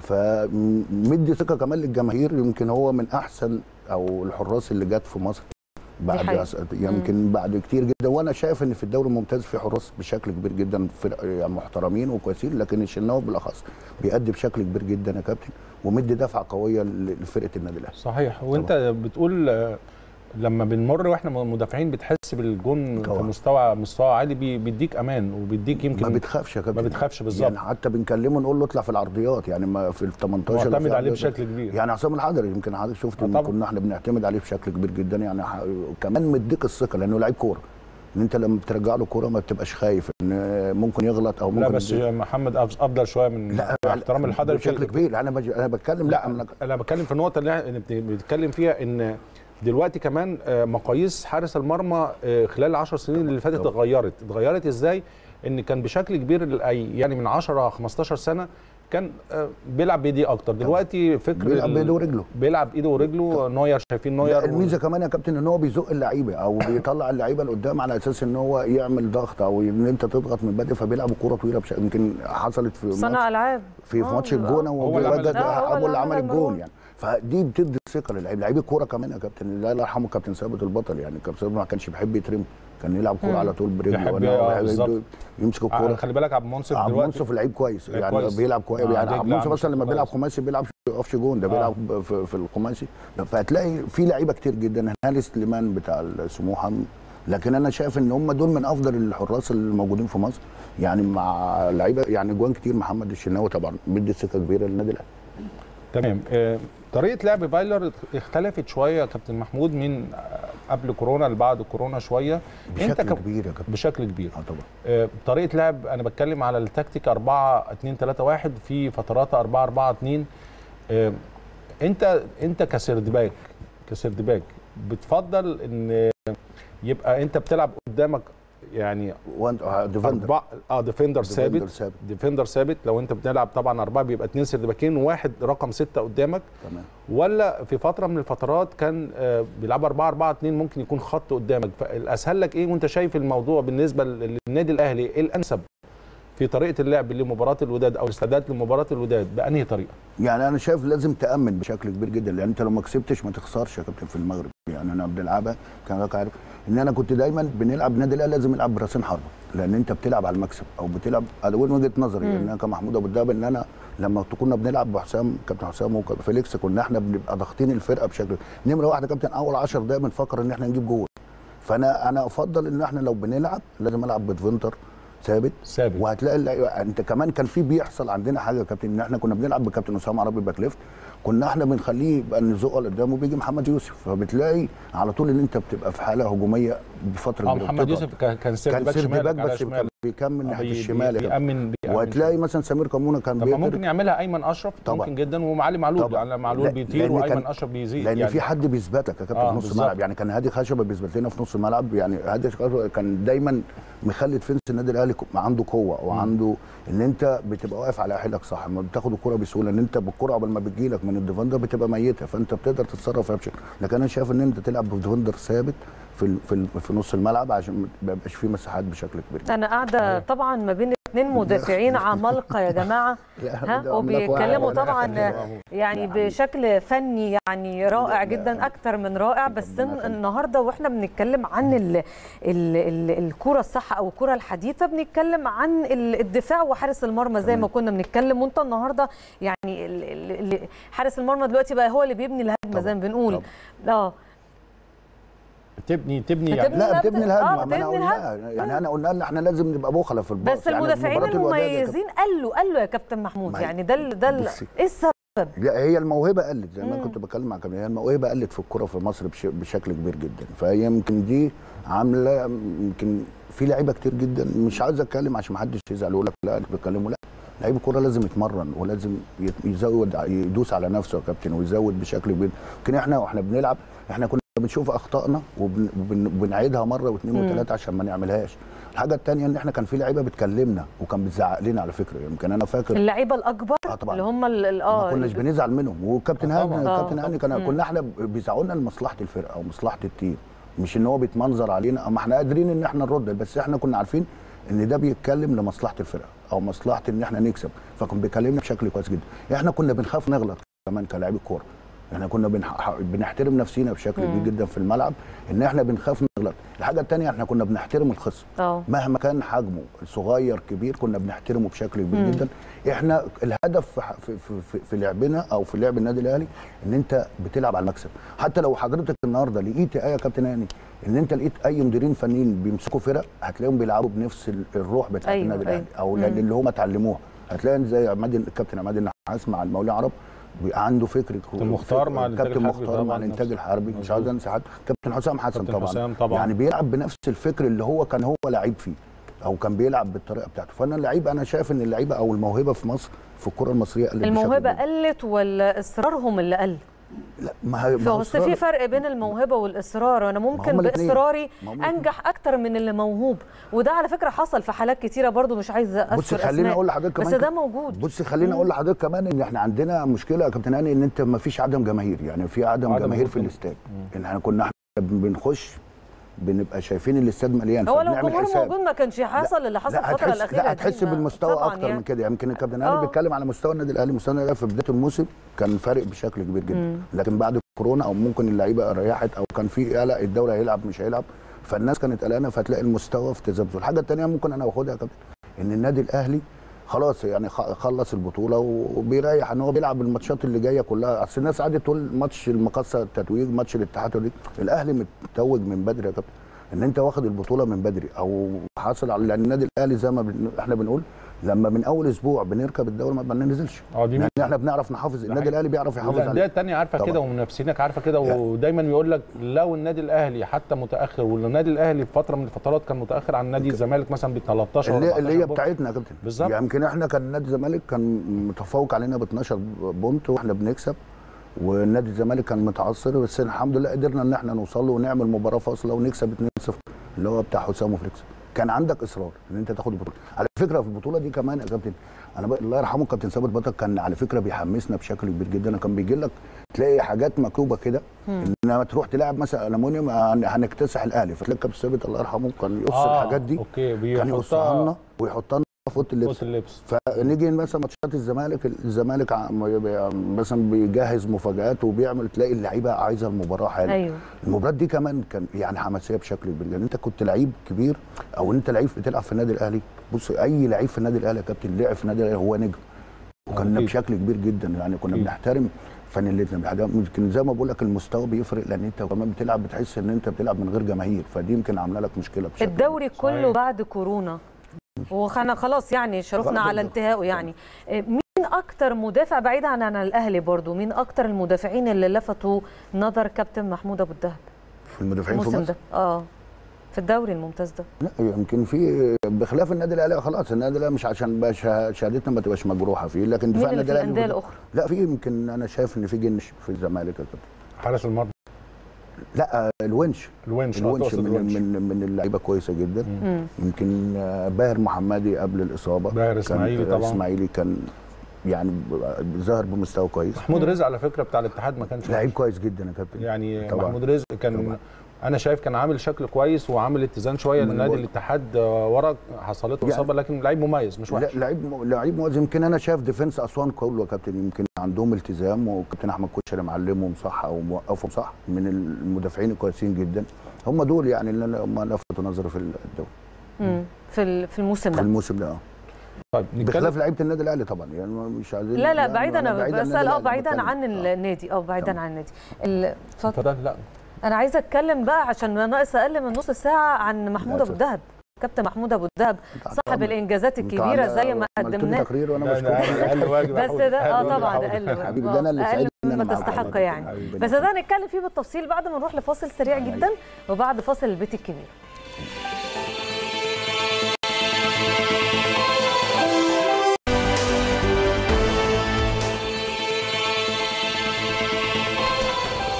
فمدي ثقه كمان للجماهير يمكن هو من احسن او الحراس اللي جت في مصر بعد حقيقة. أس- يمكن بعد كتير جدا وانا شايف ان في الدوري الممتاز في حراس بشكل كبير جدا فرق يعني محترمين وكويسين لكن الشناوي بالاخص بيأدي بشكل كبير جدا يا كابتن ومدي دفعه قويه ل- لفرقه النادي الاهلي صحيح وانت بتقول آه، لما بنمر واحنا مدافعين بتحس بالجون في طبعا. مستوى مستوى عالي بي- بيديك امان وبيديك يمكن ما بتخافش يا كابتن ما بتخافش بالظبط. يعني حتى بنكلمه نقول له اطلع في العرضيات يعني ما في ال 18 معتمد في عليه عرضيات. بشكل كبير. يعني عصام الحضري يمكن حضرتك شفت آه إن طبعا. كنا احنا بنعتمد عليه بشكل كبير جدا يعني ح- كمان مديك الثقه لانه لعيب كوره ان انت لما بترجع له كوره ما بتبقاش خايف ان ممكن يغلط او ممكن لا بس محمد أف- افضل شويه من لا مع احترام الحضري بشكل كبير انا بج... انا بتكلم لا, لا لا انا بتكلم في النقطه اللي احنا بت- بنتكلم فيها ان دلوقتي كمان آه، مقاييس حارس المرمى آه، خلال العشر سنين اللي فاتت طبعا. اتغيرت اتغيرت ازاي ان كان بشكل كبير الأي- يعني من 10 15 سنه كان آه، بيلعب بايديه اكتر دلوقتي فكر بيلعب ال- بايده ورجله. بيلعب بايده ورجله نوير شايفين نوير لا الميزه كمان يا كابتن ان هو بيزق اللعيبه او بيطلع اللعيبه لقدام على اساس ان هو يعمل ضغط او ان انت تضغط من بدري فبيلعب كوره طويله بش... يمكن حصلت في صنع ماتش العاب في في آه، ماتش آه. الجونه هو اللي عمل وبدأ- ده، هو هو اللي اللي عمل عمل الجون المرمى. يعني فدي بتدي ثقه للعيب لعيب الكوره كمان يا كابتن الله يرحمه كابتن ثابت البطل يعني كابتن ثابت ما كانش بيحب يترمي كان يلعب كوره على طول برجله يحب- ولا- آه، ولا بالظبط. يمسك آه، الكوره خلي بالك عبد المنصف عبد دلوقتي المنصف لعيب كويس لعيب يعني كويس. بيلعب كويس آه، يعني دجلة عبد المنصف عامل مثلا لما شغل بيلعب كويس. خماسي بيلعب يقفش جون ده بيلعب في, في الخماسي فهتلاقي في لعيبه كتير جدا هاني سليمان بتاع سموحه لكن انا شايف ان هم دول من افضل الحراس الموجودين في مصر يعني مع لعيبه يعني جوان كتير محمد الشناوي طبعا بيدي ثقه كبيره للنادي الاهلي تمام آه، طريقه لعب فايلر اختلفت شويه يا كابتن محمود من آه، قبل كورونا لبعد كورونا شويه بشكل ك- كبير يا كابتن بشكل كبير اه طبعا آه، طريقه لعب انا بتكلم على التكتيك 4 2 3 1 في فترات 4 4 2 آه، انت انت كسردباك كسردباك بتفضل ان يبقى انت بتلعب قدامك يعني وانت آه، ديفندر أربعة اه ديفندر ديفندر ثابت ثابت. ديفندر ثابت لو انت بتلعب طبعا اربعه بيبقى اثنين سردباكين وواحد رقم سته قدامك تمام ولا في فتره من الفترات كان آه، بيلعب 4 4 2 ممكن يكون خط قدامك فالاسهل لك ايه وانت شايف الموضوع بالنسبه للنادي الاهلي ايه الانسب في طريقه اللعب لمباراه الوداد او الاستعداد لمباراه الوداد بانهي طريقه؟ يعني انا شايف لازم تامن بشكل كبير جدا لان انت لو ما كسبتش ما تخسرش يا كابتن في المغرب يعني انا بنلعبها كان حضرتك عارف ان انا كنت دايما بنلعب النادي الاهلي لازم يلعب براسين حربه لان انت بتلعب على المكسب او بتلعب على وين وجهه نظري ان انا كمحمود ابو الدهب ان انا لما كنا بنلعب بحسام كابتن حسام وفيليكس كنا احنا بنبقى ضاغطين الفرقه بشكل نمره واحد يا كابتن اول 10 دقايق بنفكر ان احنا نجيب جول فانا انا افضل ان احنا لو بنلعب لازم العب بدفنتر ثابت ثابت. وهتلاقي اللعيبة- انت كمان كان في بيحصل عندنا حاجه يا كابتن ان احنا كنا بنلعب بكابتن اسامه عربي باك ليفت كنا احنا بنخليه يبقى نزقه لقدام وبيجي محمد يوسف فبتلاقي على طول ان انت بتبقى في حاله هجوميه بفتره اه كبيرة. محمد بتضغط. يوسف كان كان كان سيرد باك سيرد شمالك باك على بس كان شمالك بيكمل آه، ناحيه بي- الشمال بي- يا كابتن. بيأمن بيأمن وهتلاقي مثلا سمير كمونه كان طب ما ممكن بيقدر يعملها ايمن اشرف طبعا. ممكن جدا وعلي معلول طبعا. علي معلول لا- بيطير لأن وايمن كان- اشرف بيزيد لان يعني في حد بيثبت لك يا كابتن آه، في نص بالظبط. الملعب يعني كان هادي خشبه بيثبت لنا في نص الملعب يعني هادي خشبه كان دايما مخلي ديفنس النادي الاهلي عنده قوه وعنده ان انت بتبقى واقف على حيلك صح ما بتاخد الكره بسهوله ان انت بالكره قبل ما بتجيلك من الديفندر بتبقى ميته فانت بتقدر تتصرف فيها بشكل لكن انا شايف ان انت تلعب بديفندر ثابت في ال- في ال- في نص الملعب عشان ما يبقاش فيه مساحات بشكل كبير انا قاعده طبعا ما بين اثنين مدافعين عمالقه يا جماعه لا، ها ده عملاق وبيتكلموا واحد. طبعا لا، يعني بشكل فني يعني رائع جدا اكتر من رائع بس ربنا يخليك. النهارده واحنا بنتكلم عن ال ال ال الكره الصح او الكره الحديثه بنتكلم عن ال- الدفاع وحارس المرمى زي ما كنا بنتكلم وانت النهارده يعني ال- ال- ال- حارس المرمى دلوقتي بقى هو اللي بيبني الهجمه زي ما بنقول اه تبني تبني بتبني يعني لا بتبني آه، الهجمه ما بتبني انا قلنا يعني انا قلنا ان احنا لازم نبقى بخله في الباص بس يعني المدافعين مباراة الوداد يا كابتن. المميزين قالوا قالوا يا كابتن محمود ما هي- يعني ده ال- ده ال- بصي. ايه السبب لا هي الموهبه قلت زي ما أنا كنت بتكلم مع كابتن هي الموهبه قلت في الكره في مصر بش- بشكل كبير جدا فهي يمكن دي عامله يمكن في لعيبه كتير جدا مش عاوز اتكلم عشان ما حدش يزعل يقول لك لا انتوا بتتكلموا لا لعيب الكوره لازم يتمرن ولازم يت- يزود يدوس على نفسه يا كابتن ويزود بشكل كبير يمكن احنا واحنا بنلعب احنا كنا بنشوف اخطائنا وبن- وبن- وبنعيدها مره واثنين وثلاثه عشان ما نعملهاش الحاجه الثانيه ان احنا كان في لعيبه بتكلمنا وكان بتزعق لنا على فكره يمكن انا فاكر اللعيبه الاكبر اه طبعا اللي هم ال- ال- ما اه كناش ال- بنزعل منهم وكابتن آه هاني طبعاً. كابتن آه. هاني كان كنا احنا بيزعقوا لنا لمصلحه الفرقه او مصلحه التيم مش ان هو بيتمنظر علينا اما احنا قادرين ان احنا نرد بس احنا كنا عارفين ان ده بيتكلم لمصلحه الفرقه او مصلحه ان احنا نكسب فكان بيكلمنا بشكل كويس جدا احنا كنا بنخاف نغلط كمان كلاعبي كوره احنا كنا بنح... بنحترم نفسينا بشكل كبير جدا في الملعب ان احنا بنخاف نغلط الحاجه الثانيه احنا كنا بنحترم الخصم اه مهما كان حجمه صغير كبير كنا بنحترمه بشكل كبير جدا احنا الهدف في, في, في, في لعبنا او في لعب النادي الاهلي ان انت بتلعب على المكسب حتى لو حضرتك النهارده لقيت ايه يا كابتن هاني ان انت لقيت اي مديرين فنيين بيمسكوا فرق هتلاقيهم بيلعبوا بنفس ال- الروح بتاعت أيوة، النادي الاهلي أيوة. او اللي هم اتعلموها هتلاقي زي عماد الكابتن عماد النحاس مع المقاولين العرب بيبقى عنده فكر كابتن مختار مع الإنتاج كابتن الحربي مختار مع طبعاً الانتاج نفس- الحربي مش مظبوط. عاوز انسى حد كابتن حسام حسن كابتن طبعا حسام طبعاً. يعني بيلعب بنفس الفكر اللي هو كان هو لعيب فيه او كان بيلعب بالطريقه بتاعته فانا اللعيبه انا شايف ان اللعيبه او الموهبه في مصر في الكره المصريه قلت بشكل الموهبه كبير. قلت ولا اصرارهم اللي قل لا ما هي ما هو بس في إصرار- فرق بين الموهبه والاصرار انا ممكن هما الاتنين. باصراري ما هما الاتنين. انجح اكتر من اللي موهوب وده على فكره حصل في حالات كتيره برضو مش عايزه اذكر بص خليني أسماء. اقول لحضرتك بس كمان ده ك- موجود بص خليني اقول لحضرتك كمان ان احنا عندنا مشكله يا كابتن هاني ان انت ما فيش عدم جماهير يعني في عدم, عدم جماهير في وجود. الاستاد ان احنا كنا احنا بنخش بنبقى شايفين الاستاد مليان هو لو فبنعمل الجمهور حساب. موجود ما كانش حصل اللي حصل لا الفتره هتحس الاخيره لا دي. هتحس ما- بالمستوى طبعاً اكتر يعني. من كده يمكن الكابتن آه. انا بيتكلم على مستوى النادي الاهلي مستوى النادي الاهلي في بدايه الموسم كان فارق بشكل كبير جدا لكن بعد كورونا او ممكن اللعيبه ريحت او كان في قلق الدوري هيلعب مش هيلعب فالناس كانت قلقانه فتلاقي المستوى في تذبذب الحاجه الثانيه ممكن انا باخدها يا كابتن ان النادي الاهلي خلاص يعني خ- خلص البطوله وبيريح ان هو بيلعب الماتشات اللي جايه كلها اصل الناس قعدت تقول ماتش المقصه التتويج ماتش الاتحاد والريق. الاهلي متوج من بدري يا كابتن ان انت واخد البطوله من بدري او حاصل على لان النادي الاهلي زي ما بن... احنا بنقول لما من اول اسبوع بنركب الدوري ما بننزلش اه دي لان احنا بنعرف نحافظ النادي حقيقي. الاهلي بيعرف يحافظ والانديه عليه الثانيه عارفه طبعاً. كده ومنافسينك عارفه كده يعني. ودايما يقول لك لو النادي الاهلي حتى متاخر والنادي الاهلي في فتره من الفترات كان متاخر عن نادي الزمالك مثلا ب 13 اللي, 14 اللي هي بونت. بتاعتنا يا كابتن بالظبط. يعني يمكن احنا كان نادي الزمالك كان متفوق علينا ب 12 بونت واحنا بنكسب ونادي الزمالك كان متعثر بس الحمد لله قدرنا ان احنا نوصل له ونعمل مباراه فاصله ونكسب 2-0 اللي هو بتاع حسام وفليكس كان عندك اصرار ان انت تاخد البطوله على فكره في البطوله دي كمان يا كابتن انا بقى الله يرحمه كابتن ثابت بطل كان على فكره بيحمسنا بشكل كبير جدا كان بيجي لك تلاقي حاجات مكتوبه كده انما تروح تلعب مثلا المونيوم هن- هنكتسح الاهلي فتلاقي كابتن ثابت الله يرحمه كان يقص آه، الحاجات دي اوكي كان يقصها بيحطها لنا ويحطها لنا في اوضه اللبس فوت اللبس فنيجي مثلا ماتشات الزمالك الزمالك عم- مثلا بيجهز مفاجآت وبيعمل تلاقي اللعيبه عايزه المباراه حالا ايوه المباراه دي كمان كان يعني حماسيه بشكل كبير جدا انت كنت لعيب كبير او انت لعيب بتلعب في النادي الاهلي بص اي لعيب في النادي الاهلي يا كابتن لعب في النادي الاهلي هو نجم وكنا أكيد. بشكل كبير جدا يعني كنا أكيد. بنحترم فنلتنا بحاجة- يمكن زي ما بقول لك المستوى بيفرق لان انت كمان بتلعب بتحس ان انت بتلعب من غير جماهير فدي يمكن عامله لك مشكله بشكل الدوري كله صحيح. بعد كورونا وخنا خلاص يعني شرفنا خلاص. على انتهائه يعني إيه، مين اكتر مدافع بعيدا عن عن الاهلي برضو مين اكتر المدافعين اللي لفتوا نظر كابتن محمود ابو الدهب في المدافعين في الموسم مصر ده اه في الدوري الممتاز ده لا يمكن في بخلاف النادي الاهلي خلاص النادي الاهلي مش عشان بقى شه- شهادتنا ما تبقاش مجروحه فيه لكن مين دفاع اللي النادي في الاهلي الانديه موجود. الاخرى لا في يمكن انا شايف ان في جنش في الزمالك يا كابتن. حارس المرمى لا الونش الونش آه، الونش تقصد من الونش. من من اللعيبه كويسه جدا مم. يمكن آه، باهر محمدي قبل الاصابه باهر كان- إسماعيلي طبعاً. اسماعيلي كان يعني ب- ظهر بمستوى كويس محمود رزق على فكره بتاع الاتحاد ما كانش لعيب كويس جدا يا كابتن يعني طبعاً. محمود رزق كان طبعاً. انا شايف كان عامل شكل كويس وعامل اتزان شويه ما أنا لنادي بقول- الاتحاد آه، ورا حصلته يعني- اصابه لكن لعيب مميز مش لا وحش لعيب م- لعيب مؤذي يمكن انا شايف ديفنس اسوان كله يا كابتن يمكن عندهم التزام وكابتن احمد كوشري معلمهم صح او موقفهم صح من المدافعين الكويسين جدا هم دول يعني اللي هم لفتوا نظري في الدوري مم. في ال- في الموسم في ده الموسم ده اه طيب بخلاف نتكلم لعيبه النادي الاهلي طبعا يعني مش عايزين لا لا يعني بعيدا أنا انا بعيد عن بسال النادي اه الأهلي بعيدا بتكلم. عن آه. النادي اه بعيدا تمام. عن النادي ال- اتفضل اتفضل لا انا عايزه اتكلم بقى عشان ناقص اقل من نص ساعه عن محمود لا، ابو الدهب كابتن محمود ابو الدهب صاحب الانجازات أنت الكبيره عامل- زي ما عملت لي قدمناه تقرير وانا ده بشكرك أقل- أقل واجب يا بس حودة. ده اه أقل واجب يا طبعا حودة. ده اقل حبيبي، ده أنا اللي اقل سعيد إن أنا مما معاك تستحق والله. يعني حبيبي، بس ربنا ده هنتكلم فيه بالتفصيل بعد ما نروح لفاصل سريع جدا وبعد فاصل البيت الكبير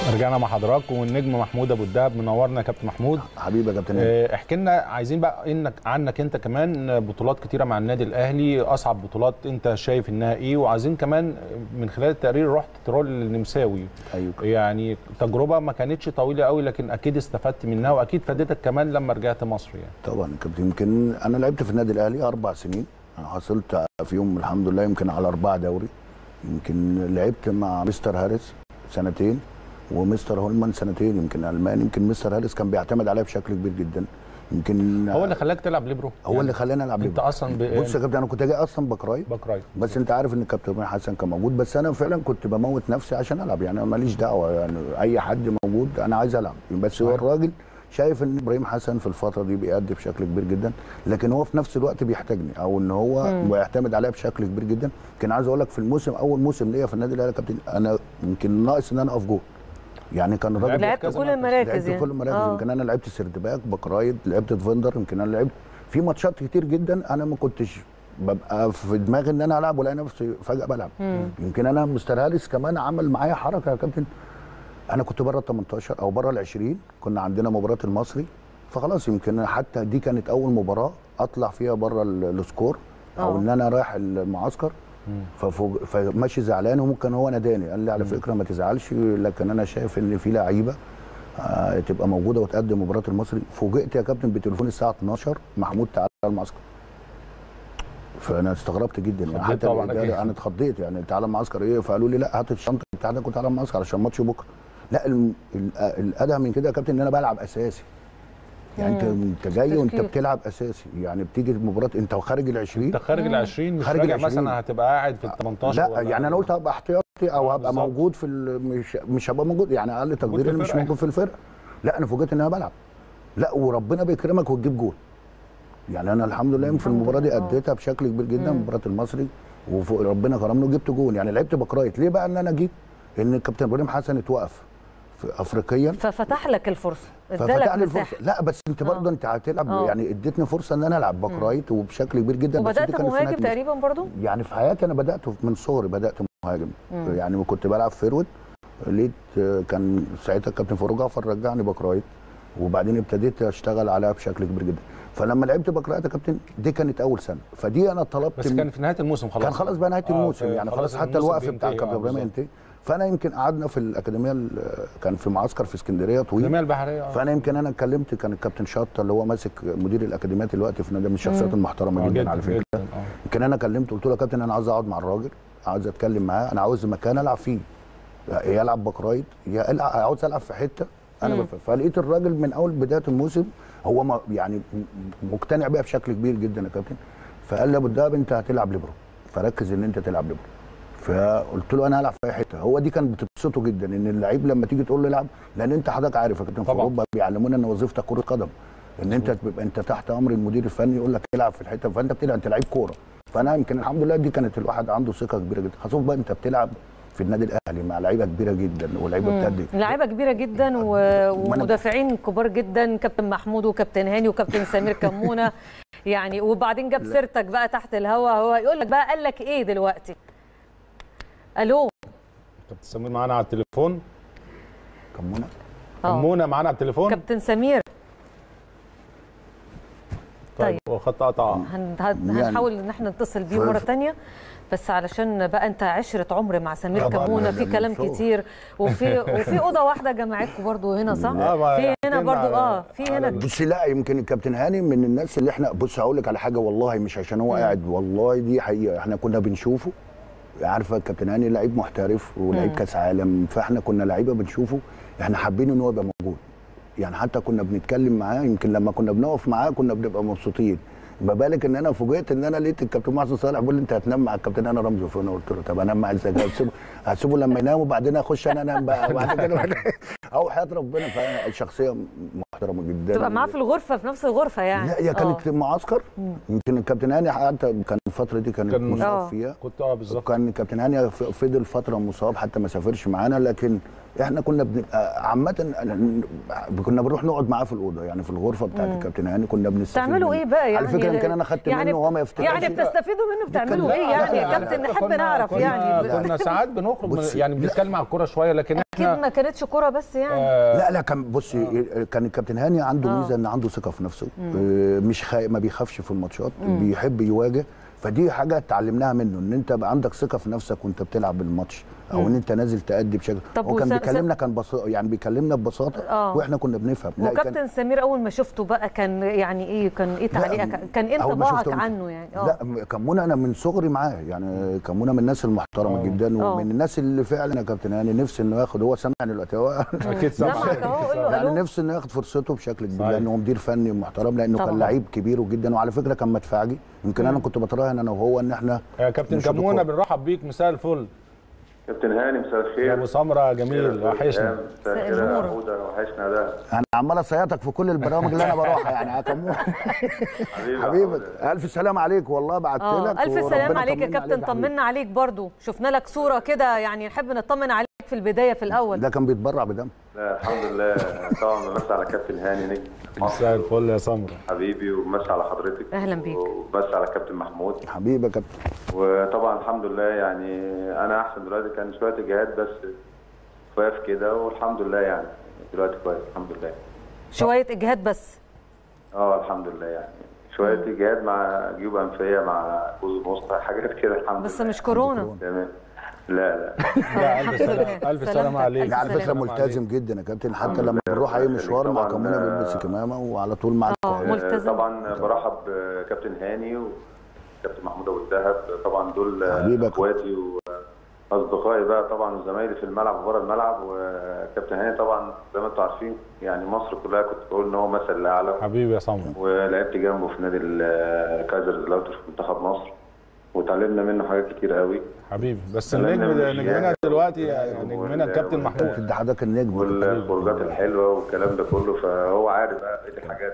رجعنا مع حضراتكم والنجم محمود ابو الدهب منورنا يا كابتن محمود حبيبي يا كابتن هاني. آه، احكي لنا عايزين بقى انك عنك انت كمان بطولات كتيره مع النادي الاهلي اصعب بطولات انت شايف انها ايه وعايزين كمان من خلال التقرير رحت ترول النمساوي ايوه يعني تجربه ما كانتش طويله قوي لكن اكيد استفدت منها واكيد فادتك كمان لما رجعت مصر يعني طبعا يا كابتن يمكن انا لعبت في النادي الاهلي اربع سنين حصلت فيهم الحمد لله يمكن على اربعه دوري يمكن لعبت مع مستر هاريس سنتين ومستر هولمان سنتين يمكن الماني يمكن مستر هاريس كان بيعتمد عليا بشكل كبير جدا يمكن هو اللي خلاك تلعب ليبرو هو اللي خلاني العب انت ليبرو. اصلا ب... بص يا كابتن انا كنت جاي اصلا بكراي باك رايت بس انت عارف ان الكابتن ابراهيم حسن كان موجود بس انا فعلا كنت بموت نفسي عشان العب يعني انا ماليش دعوه يعني اي حد موجود انا عايز العب بس هو صحيح. الراجل شايف ان ابراهيم حسن في الفتره دي بيأدي بشكل كبير جدا لكن هو في نفس الوقت بيحتاجني او ان هو بيعتمد عليا بشكل كبير جدا كان عايز اقول لك في الموسم اول موسم ليا في النادي الاهلي يا كابتن انا يمكن ناقص ان انا اقف جول يعني كان الراجل لعبت كذا كل مركز. المراكز لعبت يعني كل المراكز آه. يمكن انا لعبت سيرد باك باك رايت لعبت ديفندر يمكن انا لعبت في ماتشات كتير جدا انا ما كنتش ببقى في دماغي ان انا العب ولا نفسي فجاه بلعب يمكن انا مستر هاريس كمان عمل معايا حركه يا كابتن انا كنت بره ال 18 او بره ال 20 كنا عندنا مباراه المصري فخلاص يمكن حتى دي كانت اول مباراه اطلع فيها بره ال- السكور او آه. ان انا رايح المعسكر ففوج- فماشي زعلان وممكن هو ناداني قال لي على فكره ما تزعلش لكن انا شايف ان في لعيبه آه، تبقى موجوده وتقدم مباراه المصري فوجئت يا كابتن بتليفون الساعه 12 محمود تعالى المعسكر فانا استغربت جدا يعني اتخضيت حتى طبعاً الإدارة أكيد. انا اتخضيت يعني تعالى المعسكر ايه فقالوا لي لا هات الشنطه بتاعتك وتعالى المعسكر عشان ماتش بكره لا الم- ال- الادهى من كده يا كابتن ان انا بلعب اساسي يعني انت انت جاي وانت تشكيل. بتلعب اساسي يعني بتيجي المباراه انت وخارج ال 20 انت خارج ال 20 مش خارج راجع ال 20. مثلا هتبقى قاعد في ال 18 لا ولا- يعني انا قلت هبقى احتياطي او آه، هبقى بالظبط. موجود في ال- مش مش هبقى موجود يعني اقل في تقدير اللي مش الفرقة. موجود في الفرقه لا انا فوجئت ان انا بلعب لا وربنا بيكرمك وتجيب جول يعني انا الحمد لله في المباراه دي اديتها بشكل كبير جدا مباراه المصري وربنا كرمني وجبت جول يعني لعبت بكرايت ليه بقى ان انا جيت ان الكابتن ابراهيم حسن اتوقف في افريقيا ففتح لك الفرصه ففتح ادالك لي مساحه الفرصه لا بس انت برضه انت هتلعب آه. يعني اديتني فرصه ان انا العب باك رايت وبشكل كبير جدا بس دي وبدات كانت في نهاية مهاجم الموسم. تقريبا برضو يعني في حياتي انا بدات من صغري بدات مهاجم يعني كنت بلعب فيرود لقيت آه، كان ساعتها الكابتن فاروق جعفر رجعني باك رايت وبعدين ابتديت اشتغل عليها بشكل كبير جدا فلما لعبت باك رايت يا كابتن دي كانت اول سنه فدي انا طلبت بس من- كان في نهايه الموسم خلاص كان خلاص بقى نهايه آه، الموسم في- يعني خلاص حتى الموسم الوقف بينتهي، بتاع آه، الكابتن ابراهيم بالظبط. ينتهي فانا يمكن قعدنا في الاكاديميه ال- كان في معسكر في اسكندريه طويل الجمعيه البحريه آه. فانا يمكن انا اتكلمت كان الكابتن شطه اللي هو ماسك مدير الاكاديميات دلوقتي في نادي من الشخصيات المحترمه آه، جدا, على فكره جدا آه. يمكن انا كلمته قلت له يا كابتن انا عاوز اقعد مع الراجل عاوز اتكلم معاه انا عاوز مكان العب فيه يا العب باك رايت يا العب عاوز العب في حته انا بف... فلقيت الراجل من اول بدايه الموسم هو ما يعني م- مقتنع بيها بشكل كبير جدا يا كابتن فقال لي يا ابو الدهب انت هتلعب ليبرو فركز ان انت تلعب ليبرو فقلت له انا هلعب في اي حته هو دي كانت بتبسطه جدا ان اللعيب لما تيجي تقول له العب لان انت حضرتك عارف يا كابتن في طبعا. اوروبا بيعلمونا ان وظيفتك كره قدم ان انت تبقى انت تحت امر المدير الفني يقول لك العب في الحته فانت بتلعب انت لعيب كوره فانا يمكن الحمد لله دي كانت الواحد عنده ثقه كبيره جدا خاصه بقى انت بتلعب في النادي الاهلي مع لعيبه كبيره جدا ولعيبه بتأدي لعيبه كبيره جدا و... ومدافعين كبار جدا كابتن محمود وكابتن هاني وكابتن سمير كمونه يعني وبعدين جاب سيرتك بقى تحت الهوا هو يقول لك بقى قال لك ايه دلوقتي الو كابتن سمير معانا على التليفون كمونه اه منى معانا على التليفون كابتن سمير طيب هو خط قطع هن... هن- يعني- هنحاول ان احنا نتصل بيه ف- مره تانية بس علشان بقى انت عشره عمر مع سمير طبعاً، كمونه ده في من كلام فوق. كتير وفي وفي اوضه واحده جمعتكم برضو هنا صح؟ آه، ما في يحكي هنا لنا برضو على- اه في على هنا ال- بص لا يمكن الكابتن هاني من الناس اللي احنا بص هقول لك على حاجه والله مش عشان هو قاعد والله دي حقيقه احنا كنا بنشوفه عارفه الكابتن هاني لعيب محترف ولعيب كاس عالم فاحنا كنا لعيبه بنشوفه احنا حابين ان هو يبقى موجود يعني حتى كنا بنتكلم معاه يمكن لما كنا بنقف معاه كنا بنبقى مبسوطين ما بالك ان انا فوجئت ان انا لقيت الكابتن محسن صالح بيقول لي انت هتنام مع الكابتن انا رمزي فانا قلت له طب انام مع ازاي هسيبه هسيبه لما ينام وبعدين اخش انا انام بقى وبعد كده او حياه ربنا فشخصيه محترمه جدا تبقى معاه في الغرفه في نفس الغرفه يعني لا هي كانت آه. معسكر يمكن الكابتن هاني حتى كان الفتره دي كانت كان- مصاب آه. فيها كنت اه بالظبط وكان الكابتن هاني ف- فضل فتره مصاب حتى ما سافرش معانا لكن احنا كنا بنبقى عامه كنا بنروح نقعد معاه في الاوضه يعني في الغرفه بتاعت الكابتن هاني كنا بنستفيد تعملوا منه. ايه بقى يعني على فكره يمكن انا خدت يعني منه وهو ما يفتكرش يعني بتستفيدوا منه بتعملوا لا، ايه لا، يعني لا، يا لا، كابتن لا، نحب كنا- نعرف كنا- يعني كنا ساعات بنخرج من بص، يعني لا. بنتكلم على الكوره شويه لكن احنا ما كانتش كوره بس يعني آه لا لا كان بصي كان الكابتن هاني عنده آه. ميزه ان عنده ثقه في نفسه آه، مش خاي... ما بيخافش في الماتشات بيحب يواجه فدي حاجه اتعلمناها منه ان انت بقى عندك ثقه في نفسك وانت بتلعب الماتش او ان انت نازل تأدي بشكل طب هو كان وسام- بيكلمنا كان بص... يعني بيكلمنا ببساطه آه. واحنا كنا بنفهم لا كان وكابتن سمير اول ما شفته بقى كان يعني ايه كان ايه تعليقك كان ايه أول ما انطباعك شفته- عنه يعني لا كمونه انا من صغري معاه يعني كمونه من الناس المحترمه آه. جدا آه. ومن الناس اللي فعلا يا كابتن يعني نفسي انه ياخد هو سامعني دلوقتي هو اكيد سامعك سامعك اهو قول له يعني الو نفسي انه ياخد فرصته بشكل كبير صحيح. لانه مدير فني محترم لانه طبعاً. كان لعيب كبير جدا وعلى فكره كان مدفعجي يمكن انا كنت بتراهن انا وهو ان احنا يا كابتن نشوط كمونه الكورة. بنرحب بيك مساء الفل كابتن هاني مساء الخير يا ابو سمره جميل وحشنا مساء مساء الخير يا النور. عودة وحشنا ده انا عمال اصيطك في كل البرامج اللي انا بروحها يعني يا كمونه حبيبي حبيبك الف سلام عليك والله بعت اه لك الف سلام وربنا عليك يا يطمنا كابتن عليك يا حبيبي. طمنا عليك برضو شفنا لك صوره كده يعني نحب نطمن عليك في البدايه في الاول ده كان بيتبرع بدم لا الحمد لله طبعا بمسي على كابتن هاني نجم مساء الفل يا سمره حبيبي وبمسي على حضرتك أهلا بيك. وبمسي على كابتن محمود حبيبي يا كابتن وطبعا الحمد لله يعني انا احسن دلوقتي كان شويه اجهاد بس خفاف كده والحمد لله يعني دلوقتي كويس الحمد لله شويه اجهاد بس اه الحمد لله يعني شويه اجهاد مع جيوب انفيه مع جوز وسطى حاجات كده الحمد بس لله مش كورونا تمام لا لا لا الف الحمد سلام لله. الف سلام سلامتك. عليك ده على سلام. فكره ملتزم جدا يا كابتن حتى لما بنروح اي مشوار مع طبعاً، كمونه آه، بيلبس كمامه وعلى طول مع اه ملتزم طبعا برحب بكابتن هاني وكابتن محمود ابو الدهب طبعا دول حبيبك. اخواتي واصدقائي بقى طبعا وزمايلي في الملعب وبره الملعب وكابتن هاني طبعا زي ما انتم عارفين يعني مصر كلها كنت بقول ان هو مثل الاعلى حبيبي يا سمره ولعبت جنبه في نادي الكايزر زلاوتر في منتخب مصر وتعلمنا منه حاجات كتير قوي حبيبي بس سلام النجم ده للمشيان. نجمنا دلوقتي يعني وال- نجمنا الكابتن وال- محمود ده حضرتك النجم والخروجات الحلوه والكلام ده كله فهو عارف بقى بقيه الحاجات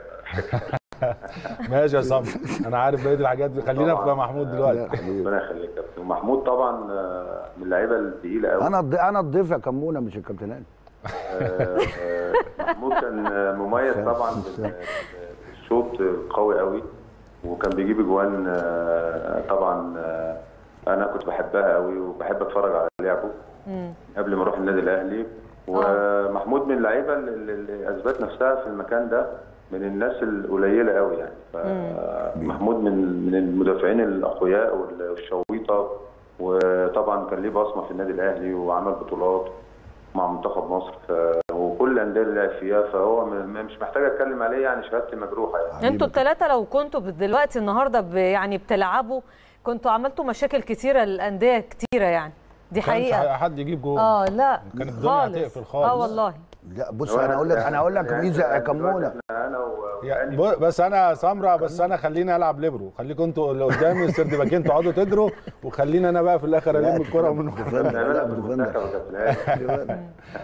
ماشي يا سمره انا عارف بقيه الحاجات دي خلينا في طبعاً. محمود دلوقتي لا، حبيبي. ربنا يخليك يا كابتن ومحمود طبعا آه، من اللعيبه الثقيله قوي انا الض- انا الضيف يا كمونه مش الكابتن هاني آه، آه، محمود كان آه، مميز طبعا بال- بالشوط قوي قوي وكان بيجيب اجوان آه، طبعا آه، انا كنت بحبها قوي وبحب اتفرج على لعبه قبل ما اروح النادي الاهلي ومحمود من اللعيبه اللي اللي اثبت نفسها في المكان ده من الناس القليله قوي يعني فمحمود من من المدافعين الاقوياء وال- والشويطه وطبعا كان ليه بصمه في النادي الاهلي وعمل بطولات مع منتخب مصر ف... وكل الانديه اللي لعب فيها فهو م... م- مش محتاج اتكلم عليه يعني شهادتي مجروحه يعني انتوا الثلاثه لو كنتوا دلوقتي النهارده ب- يعني بتلعبوا كنتوا عملتوا مشاكل كتيره للانديه كتيره يعني دي كانش حقيقه حد يجيب جول اه لا كانت الدنيا خالص هتقفل خالص. اه والله لا بص انا اقول لك انا اقول لك يعني ميزه يا يعني دلوقتي كمونه احنا انا و... يعني وهاني ب- بس انا سمره بس انا خليني العب ليبرو خليكم انتوا اللي قدامي السرد باكين تقعدوا تجروا وخليني انا بقى في الاخر الم الكره ومن بنعملها في المنتخب يا كابتن هاني.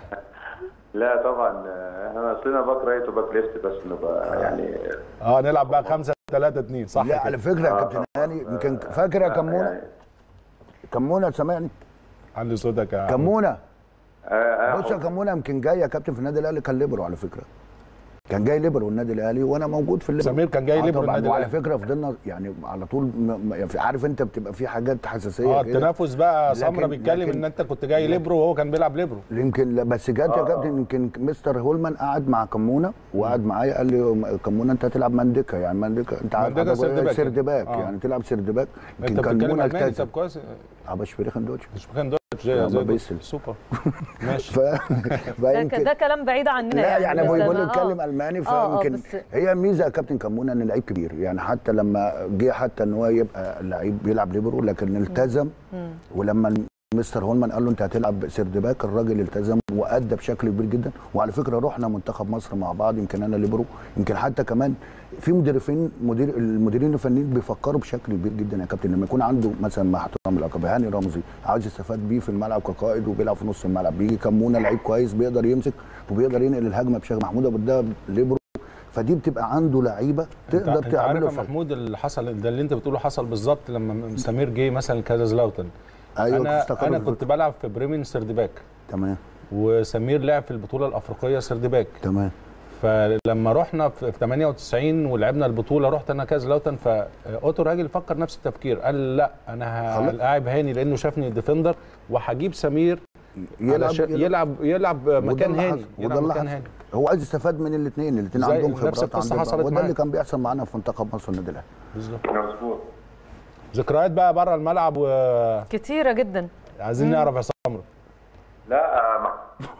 لا طبعا آه، احنا اصلنا باك رايت وباك ليفت بس نبقى يعني اه نلعب بقى 5 3 2 صح لا كده. على فكره يا كابتن هاني يمكن فاكر يا كمونه يعني كمونه سامعني عندي صوتك يا كمونه آه، آه، بص يا كمونه يمكن جاي يا كابتن في النادي الاهلي كان ليبرو على فكره كان جاي ليبرو النادي الاهلي وانا موجود في الليبرو سمير كان جاي آه ليبرو طبعاً، النادي وعلى الأهلي. فكره فضلنا يعني على طول م- م- يعني عارف انت بتبقى في حاجات حساسيه اه كده. التنافس بقى لكن- سمره بيتكلم لكن- ان انت كنت جاي ليبرو وهو كان بيلعب ليبرو يمكن لا بس جت يا كابتن يمكن مستر هولمان قعد مع كمونه وقعد معايا قال لي كمونه انت هتلعب مندكه يعني مندكه انت عارف مندكة هتبقى سيرد باك. سرد باك آه. يعني تلعب سرد باك انت يمكن بتتكلم كمونه الماني التزم طب كويس اه باش فريخن دوتش مش كان دوتش لا، زي ما زي بيسل. سوبر ماشي ف... ده, فيمكن ده كلام بعيد عننا لا يعني بس هو بيقول أنا- يتكلم آه. الماني آه، آه، فيمكن بس- هي ميزه يا كابتن كمونه ان لعيب كبير يعني حتى لما جه حتى ان هو يبقى لعيب بيلعب ليبرو لكن التزم ولما مستر هولمان قال له انت هتلعب سيرد باك الراجل التزم وادى بشكل كبير جدا وعلى فكره رحنا منتخب مصر مع بعض يمكن انا ليبرو يمكن حتى كمان في مدربين مدير المديرين الفنيين بيفكروا بشكل كبير جدا يا كابتن لما يكون عنده مثلا مع احترام اللقب هاني رمزي عاوز يستفاد بيه في الملعب كقائد وبيلعب في نص الملعب بيجي كمونه لعيب كويس بيقدر يمسك وبيقدر ينقل الهجمه بشكل محمود ابو الدهب ليبرو فدي بتبقى عنده لعيبه انت, تقدر انت عارف تعمله يا في- محمود اللي حصل ده اللي انت بتقوله حصل بالظبط لما سمير جه مثلا كازازلاوتن ايوه انا افتكروا انا الفكرة. كنت بلعب في بريمن سيرد باك تمام وسمير لعب في البطوله الافريقيه سيرد باك تمام فلما رحنا في في 98 ولعبنا البطوله رحت انا كاز لاوتن فاوتو راجل فكر نفس التفكير قال لا انا خلاص. هلاعب هاني لانه شافني ديفندر وهجيب سمير علشان يلعب يلعب وده مكان اللي هاني حصل، يلعب وده اللي مكان حصل. هاني هو عايز يستفاد من الاثنين الاثنين زي عندهم نفس خبرات القصة عندهم حصلت وده اللي معاك. كان بيحصل معانا في منتخب مصر والنادي الاهلي بالظبط مظبوط ذكريات بقى بره الملعب وعايزين كتيره جدا نعرف يا سمر لا ما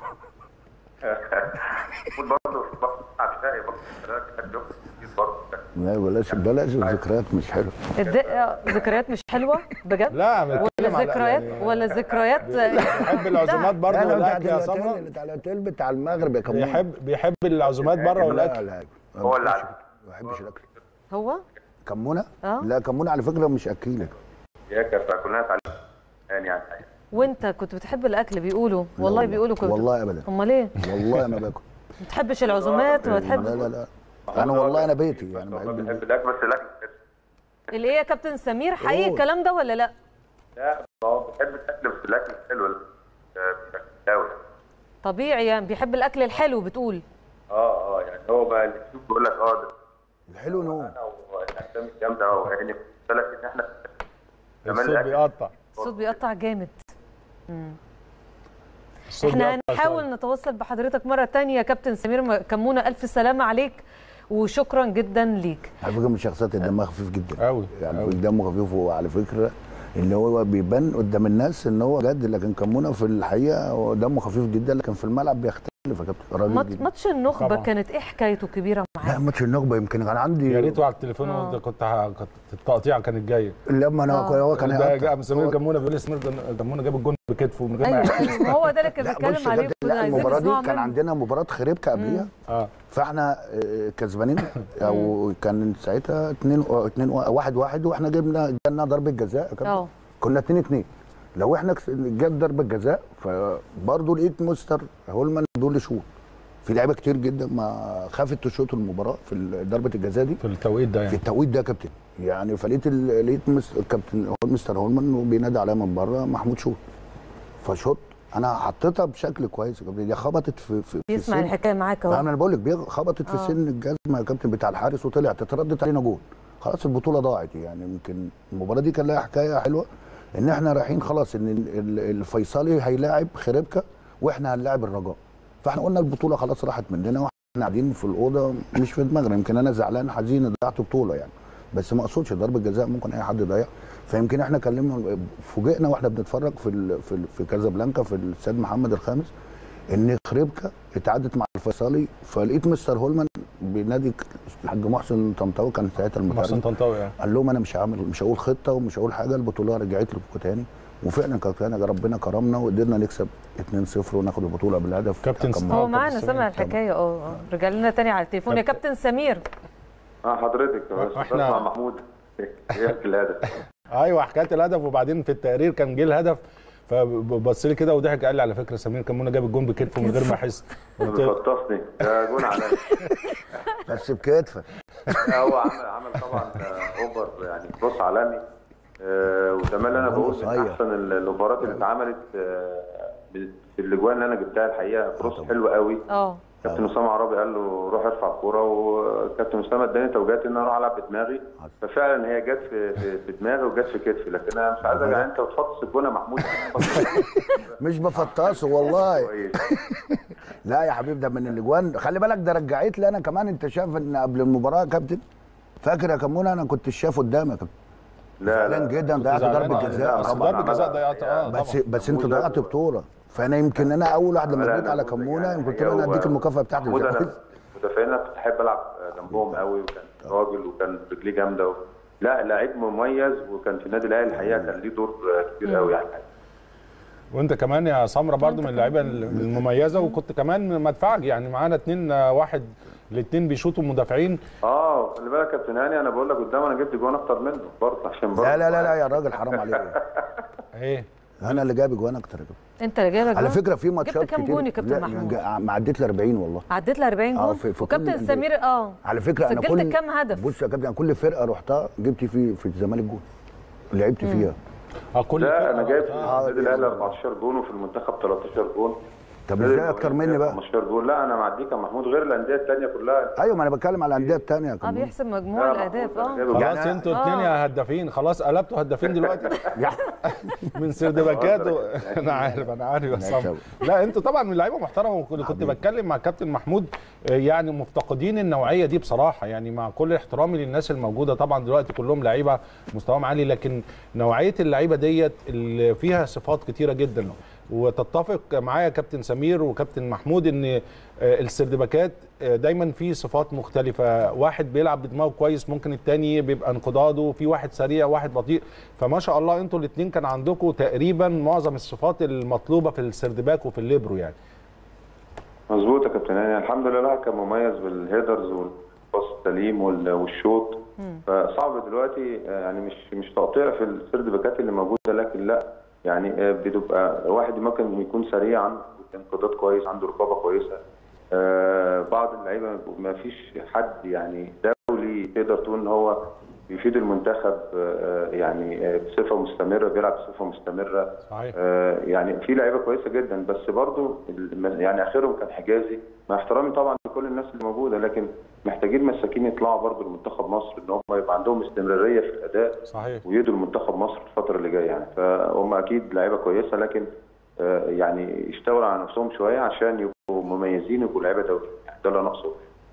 برضه عشائي برضه برضه لا بلاش بلاش الذكريات مش حلوه الد- ذكريات مش حلوه بجد لا ولا بنتكلم على- ذكريات يعني ولا ذكريات بيحب العزومات برضه لا، لا، بتاعت والاكل يا الأوتيل- سمره بتاع الاوتيل بتاع المغرب يا كمان بيحب بيحب العزومات بره لا والاكل لا هو اللي عارف. ما بحبش الاكل هو كمونه آه. لا كمونه على فكره مش اكيلك يا كفا كلها تعليم يعني يعني وانت كنت بتحب الاكل بيقولوا والله بيقولوا كنت والله ابدا امال ايه والله ما باكل ما بتحبش العزومات وما لا تحب لا لا انا والله انا بيتي يعني والله بحب بحب الاكل بس الاكل الايه يا كابتن سمير حقيقي قول. الكلام ده ولا لا لا هو بحب الاكل بس الاكل حلو بشكل قوي طبيعي يعني بيحب الاكل الحلو بتقول اه اه يعني هو بقى اللي يشوف بيقول لك اه ده الحلو نوم انا والاسامي الجامده اه يعني قلت لك ان احنا كمان الصوت الاكل بيقطع الصوت بيقطع جامد الصوت احنا بيقطع هنحاول شوية. نتواصل بحضرتك مره تانية يا كابتن سمير م- كمونه الف سلامه عليك وشكرا جدا ليك على فكره من الشخصيات اللي دمها خفيف جدا أوي، يعني أوي. دمه خفيف وعلى فكره اللي هو بيبان قدام الناس ان هو جد لكن كمونه في الحقيقه هو دمه خفيف جدا لكن في الملعب بيختلف يا كابتن راجل مات- جدا ماتش النخبه طبعا. كانت ايه حكايته كبيره لا معاك ماتش النخبه يمكن كان عندي يا ريته على التليفون آه. وانت كنت ه- كنت التقطيع كانت جايه لما انا آه. هو كان ده هيقطع. جاء سمير هو- جمونه بيقول لي سمير جن- جمونه جاب الجون بكتفه من غير ما ايوه يحس. ايوه ما هو ده اللي كان لا بص بيتكلم يا عليه كابتن، كنا لا عايزين المباراه نسمع دي كان منه. عندنا مباراه خريبكا قبليها اه فاحنا آه، كسبانين او كان ساعتها 2 2 1 1 واحنا جبنا جالنا ضربه جزاء يا كابتن. اه كنا 2 2 لو احنا كس- جت ضربه جزاء فبرضه لقيت مستر هولمان دول يشوط في لعيبه كتير جدا ما خافت تشوط المباراه في ال- ضربه الجزاء دي في التوقيت ده في يعني التوقيت ده يا كابتن يعني فلقيت ال- لقيت مس- الكابتن هو مستر هولمان وبينادي عليا من بره محمود شوط فشوط انا حطيتها بشكل كويس يا كابتن دي خبطت في في, في بيسمع السن. الحكايه معاك اهو انا بقول لك بيغ- خبطت في آه. سن الجزمه يا كابتن بتاع الحارس وطلعت اتردت علينا جول خلاص البطوله ضاعت يعني يمكن المباراه دي كان لها حكايه حلوه ان احنا رايحين خلاص ان ال- ال- الفيصلي هيلاعب خريبكا واحنا هنلاعب الرجاء فاحنا قلنا البطوله خلاص راحت مننا واحنا قاعدين في الاوضه مش في دماغنا يمكن انا زعلان حزين ضيعت بطوله يعني بس ما اقصدش ضربه جزاء ممكن اي حد يضيع فيمكن احنا كلمنا فوجئنا واحنا بنتفرج في ال- في ال- في كازابلانكا في الاستاد محمد الخامس ان خريبكا اتعادت مع الفيصلي فلقيت مستر هولمان بنادي الحاج محسن طنطاوي كان ساعتها محسن المترجم طنطاوي يعني قال لهم انا مش هعمل مش هقول خطه ومش هقول حاجه البطوله رجعت لكم تاني وفعلا كان كان ربنا كرمنا وقدرنا نكسب 2-0 وناخد البطوله بالهدف كابتن كان سمير. هو كابتن معانا سمير. سمع الحكايه اه اه رجع لنا تاني على التليفون يا كابتن سمير اه حضرتك بس إحنا- بسمع محمود هي الهدف ايوه حكايه الهدف وبعدين في التقرير كان جه الهدف فبص لي كده وضحك قال لي على فكره سمير كمونه جاب الجون بكتفه من غير ما يحس قلت له بيفطسني ده جون عليا بس بكتفك هو عمل عمل طبعا آه، اوفر يعني كروس عالمي آه، وكمان انا جون بقول من قصير. احسن ال- الاوفرات اللي اتعملت آه، في الاجوان اللي انا جبتها الحقيقه كروس حلو قوي اه كابتن اسامه عرابي قال له روح ارفع الكوره وكابتن اسامه اداني توجيهات ان انا اروح العب بدماغي ففعلا هي جت في في, في دماغي وجت في كتفي لكن انا مش عايز ارجع انت وتفطس الجون يا محمود مش بفطسه والله كويس. لا يا حبيبي ده من الاجوان خلي بالك ده رجعت لي انا كمان انت شايف ان قبل المباراه يا كابتن فاكر يا كمونه انا كنت شايف قدامك يا كابتن لا زعلان لا جدا ضيعت زعلان ضربه على- جزاء أصل طبعا ضربه جزاء ضيعت اه بس طبعا بس انت محمود ضيعت ده- بطوله فانا يمكن انا اول واحد لما لا، جيت على نموذج كمونه يعني قلت له انا هو- اديك المكافاه بتاعتي محمود مش انا عايز. مدافعين انا كنت احب العب جنبهم قوي وكان راجل وكان رجليه جامده و... لا لعيب مميز وكان في النادي الاهلي الحقيقه كان ليه دور كبير قوي يعني وانت كمان يا سمره برضو من اللعيبه المميزه وكنت كمان مدفعج يعني معانا اتنين واحد الاثنين بيشوطوا مدافعين اه خلي بالك يا كابتن هاني انا بقول لك قدام انا جبت جوان اكتر منه برضه عشان برضه لا لا لا لا يا راجل حرام عليك ايه انا اللي جايب اجوان اكتر يا كابتن انت اللي جايبك على جون؟ فكره في ماتشات جبت كام كتير جون يا كابتن لا، محمود؟ جا- ما عديت ل 40 والله عديت ل 40 اه جون في- في كل وكابتن الأندية. سمير اه على فكره انا سجلت كل كام هدف؟ بص يا كابتن أنا كل فرقه رحتها جبت في في الزمالك جول لعبت فيها اه كل لا فرقة انا جايب في آه. النادي الاهلي 14 جون وفي المنتخب 13 جون طب نادي ازاي اكتر مني بقى 15 جول لا انا معديك يا محمود غير الانديه الثانيه كلها ايوه ما انا بتكلم على الانديه الثانيه يا اه كابتن بيحسب مجموع لا، الاهداف محمود اه جايبه خلاص يعني- انتوا اتنين يا هدافين خلاص قلبتوا هدافين دلوقتي يعني من سردباكات و... انا عارف انا عارف يا لا، صاحبي لا انتوا طبعا من لعيبه محترمه وكنت كنت بتكلم مع كابتن محمود آه، يعني مفتقدين النوعيه دي بصراحه يعني مع كل احترامي للناس الموجوده طبعا دلوقتي كلهم لعيبه مستواهم عالي لكن نوعيه اللعيبه ديت اللي فيها صفات كتيره جدا وتتفق معايا كابتن سمير وكابتن محمود ان آه، السردباكات آه، دايما في صفات مختلفه واحد بيلعب بدماغه كويس ممكن التاني بيبقى انقضاضه في واحد سريع واحد بطيء فما شاء الله انتوا الاثنين كان عندكم تقريبا معظم الصفات المطلوبه في السردباك وفي الليبرو يعني مظبوط يا كابتن هاني الحمد لله كان مميز بالهيدرز والباص السليم وال- والشوط فصعب دلوقتي آه، يعني مش مش تقطيع في السرد باكات اللي موجوده لكن لا يعني آه، بتبقى واحد ممكن يكون سريع عنده انقضاض كويس عنده رقابه كويسه آه، بعض اللعيبه ما فيش حد يعني دولي تقدر تقول ان هو بيفيد المنتخب آه، يعني آه، بصفه مستمره بيلعب بصفه مستمره صحيح آه، يعني في لعيبه كويسه جدا بس برضو الم- يعني اخرهم كان حجازي مع احترامي طبعا لكل الناس اللي موجوده لكن محتاجين مساكين يطلعوا برضو لمنتخب مصر ان هم يبقى عندهم استمراريه في الاداء صحيح ويدوا لمنتخب مصر الفتره اللي جايه يعني فهم اكيد لعيبه كويسه لكن آه، يعني يشتغلوا على نفسهم شويه عشان يبقوا مميزين يبقوا لعيبه دوليه يعني ده اللي انا اقصده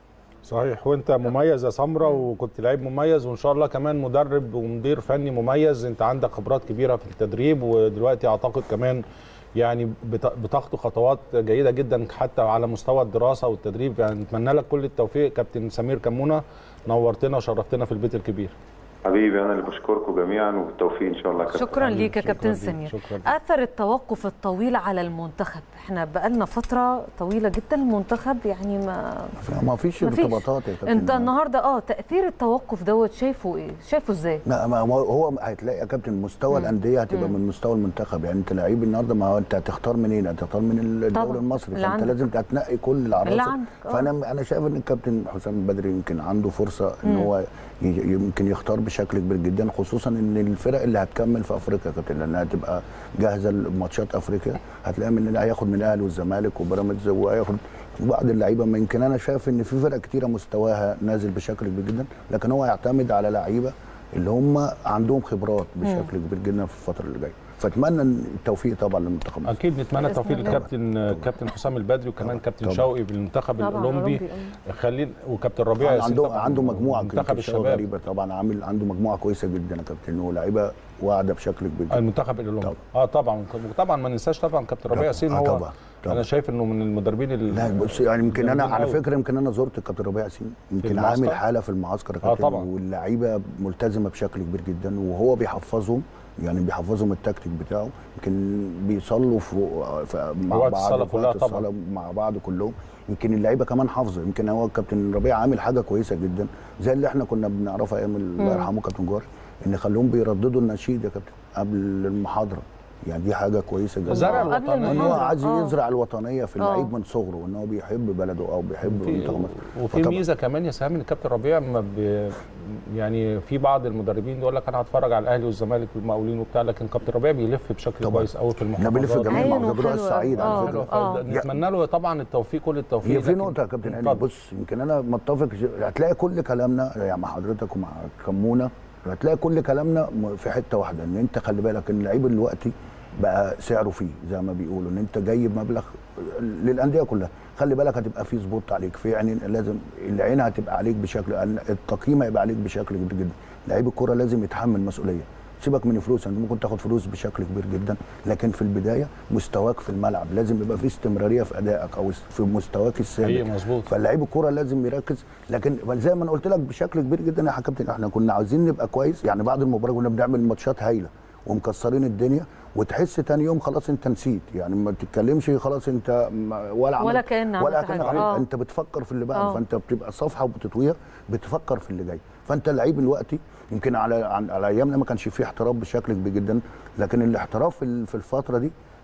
صحيح وانت مميز يا سمره وكنت لعيب مميز وان شاء الله كمان مدرب ومدير فني مميز انت عندك خبرات كبيره في التدريب ودلوقتي اعتقد كمان يعني بت- بتخطو خطوات جيده جدا حتى على مستوى الدراسه والتدريب يعني نتمنى لك كل التوفيق كابتن سمير كمونه نورتنا وشرفتنا في البيت الكبير حبيبي انا اللي بشكركم جميعا وبالتوفيق ان شاء الله يا كابتن. شكرا ليك يا شكراً كابتن ليك، سمير شكراً ليك. اثر التوقف الطويل على المنتخب احنا بقالنا فتره طويله جدا المنتخب يعني ما ما فيش مفيش. ارتباطات يا كابتن انت النهارده اه تاثير التوقف دوت شايفه ايه شايفه ازاي لا ما هو هو هتلاقي يا كابتن مستوى الانديه هتبقى من مستوى المنتخب يعني انت لعيب النهارده ما هو انت هتختار منين؟ هتختار من طبعاً. الدوري المصري اللي فانت عندك. لازم هتنقي كل اللي العناصر عندك، آه. فانا انا شايف ان الكابتن حسام البدري يمكن عنده فرصه ان هو ي- يمكن يختار بشكل كبير جدا خصوصا ان الفرق اللي هتكمل في افريقيا يا كابتن لانها هتبقى جاهزه لماتشات افريقيا هتلاقي من هياخد من الاهلي والزمالك وبيراميدز وهياخد بعض اللعيبه ما يمكن انا شايف ان في فرق كتيره مستواها نازل بشكل كبير جدا لكن هو يعتمد على لعيبه اللي هم عندهم خبرات بشكل كبير جدا في الفتره اللي جايه فاتمنى إن التوفيق طبعا للمنتخب المصري. اكيد نتمنى بإذن التوفيق الله. للكابتن كابتن حسام البدري وكمان كابتن طبعاً. شوقي بالمنتخب طبعاً، الاولمبي أولمبي، خلينا وكابتن ربيع ياسين عنده طبعاً عنده مجموعه منتخب كابتن شوقي الشباب غريبه طبعا عامل عنده مجموعه كويسه جدا يا كابتن ولاعيبه واعده بشكل كبير جدا المنتخب الاولمبي طبعاً. اه طبعا وطبعا ما ننساش طبعا كابتن ربيع طبعاً. ياسين آه هو طبعاً. طبعاً. انا شايف انه من المدربين ال- لا بص يعني يمكن انا جامدين على أوي. فكره يمكن انا زرت الكابتن ربيع ياسين يمكن المعسكر؟ عامل حاله في المعسكر يا آه كابتن طبعاً. واللعيبه ملتزمه بشكل كبير جدا وهو بيحفظهم يعني بيحفظهم التكتيك بتاعه يمكن بيصلوا في في- مع وقت بعض الصلاة في كلها وقت طبعاً. الصلاة مع بعض كلهم يمكن اللعيبه كمان حافظه يمكن هو الكابتن ربيع عامل حاجه كويسه جدا زي اللي احنا كنا بنعرفها ايام الله يرحمه كابتن جوهر ان خلوهم بيرددوا النشيد يا كابتن قبل المحاضره يعني دي حاجه كويسه جدا زرع قبل الوطنية. ان هو المحاضرة. عايز آه. يزرع الوطنيه في آه. اللعيب من صغره وان هو بيحب بلده او بيحب في منتخب مصر وفي فطبعاً- ميزه كمان يا سامي ان الكابتن ربيع ما ب... يعني في بعض المدربين يقول لك انا هتفرج على الاهلي والزمالك والمقاولين وبتاع لكن كابتن ربيع بيلف بشكل طبعاً. كويس قوي في احنا المحافظات بنلف جميع عينه محافظات الرأس حلوة. الصعيد آه. على حلو فكره آه. نتمنى له طبعا التوفيق كل التوفيق هي في لكن- نقطه يا كابتن علي اتفضل. بص يمكن انا متفق ج- هتلاقي كل كلامنا يعني مع حضرتك ومع كمونه هتلاقي كل كلامنا م- في حته واحده ان انت خلي بالك ان اللعيب دلوقتي بقى سعره فيه زي ما بيقولوا ان انت جاي بمبلغ للانديه كلها خلي بالك هتبقى في سبوت عليك في يعني لازم العين هتبقى عليك بشكل التقييم هيبقى عليك بشكل كبير جدا لعيب الكوره لازم يتحمل مسؤوليه سيبك من الفلوس انت ممكن تاخد فلوس بشكل كبير جدا لكن في البدايه مستواك في الملعب لازم يبقى في استمراريه في ادائك او في مستواك السابق هي مظبوط فاللعيب الكوره لازم يركز لكن زي ما انا قلت لك بشكل كبير جدا يا كابتن احنا كنا عاوزين نبقى كويس يعني بعد المباراه كنا بنعمل ماتشات هايله ومكسرين الدنيا وتحس تاني يوم خلاص انت نسيت يعني ما تتكلمش خلاص انت ما- ولا ولا عملت- كأن عملت ولا حاجة. كأن آه. انت بتفكر في اللي آه. بقى فانت بتبقى صفحه وبتطوير بتفكر في اللي جاي فانت اللعيب دلوقتي يمكن على عن- على ايامنا ما كانش فيه احتراف بشكل كبير جدا لكن الاحتراف في ال- في الفتره دي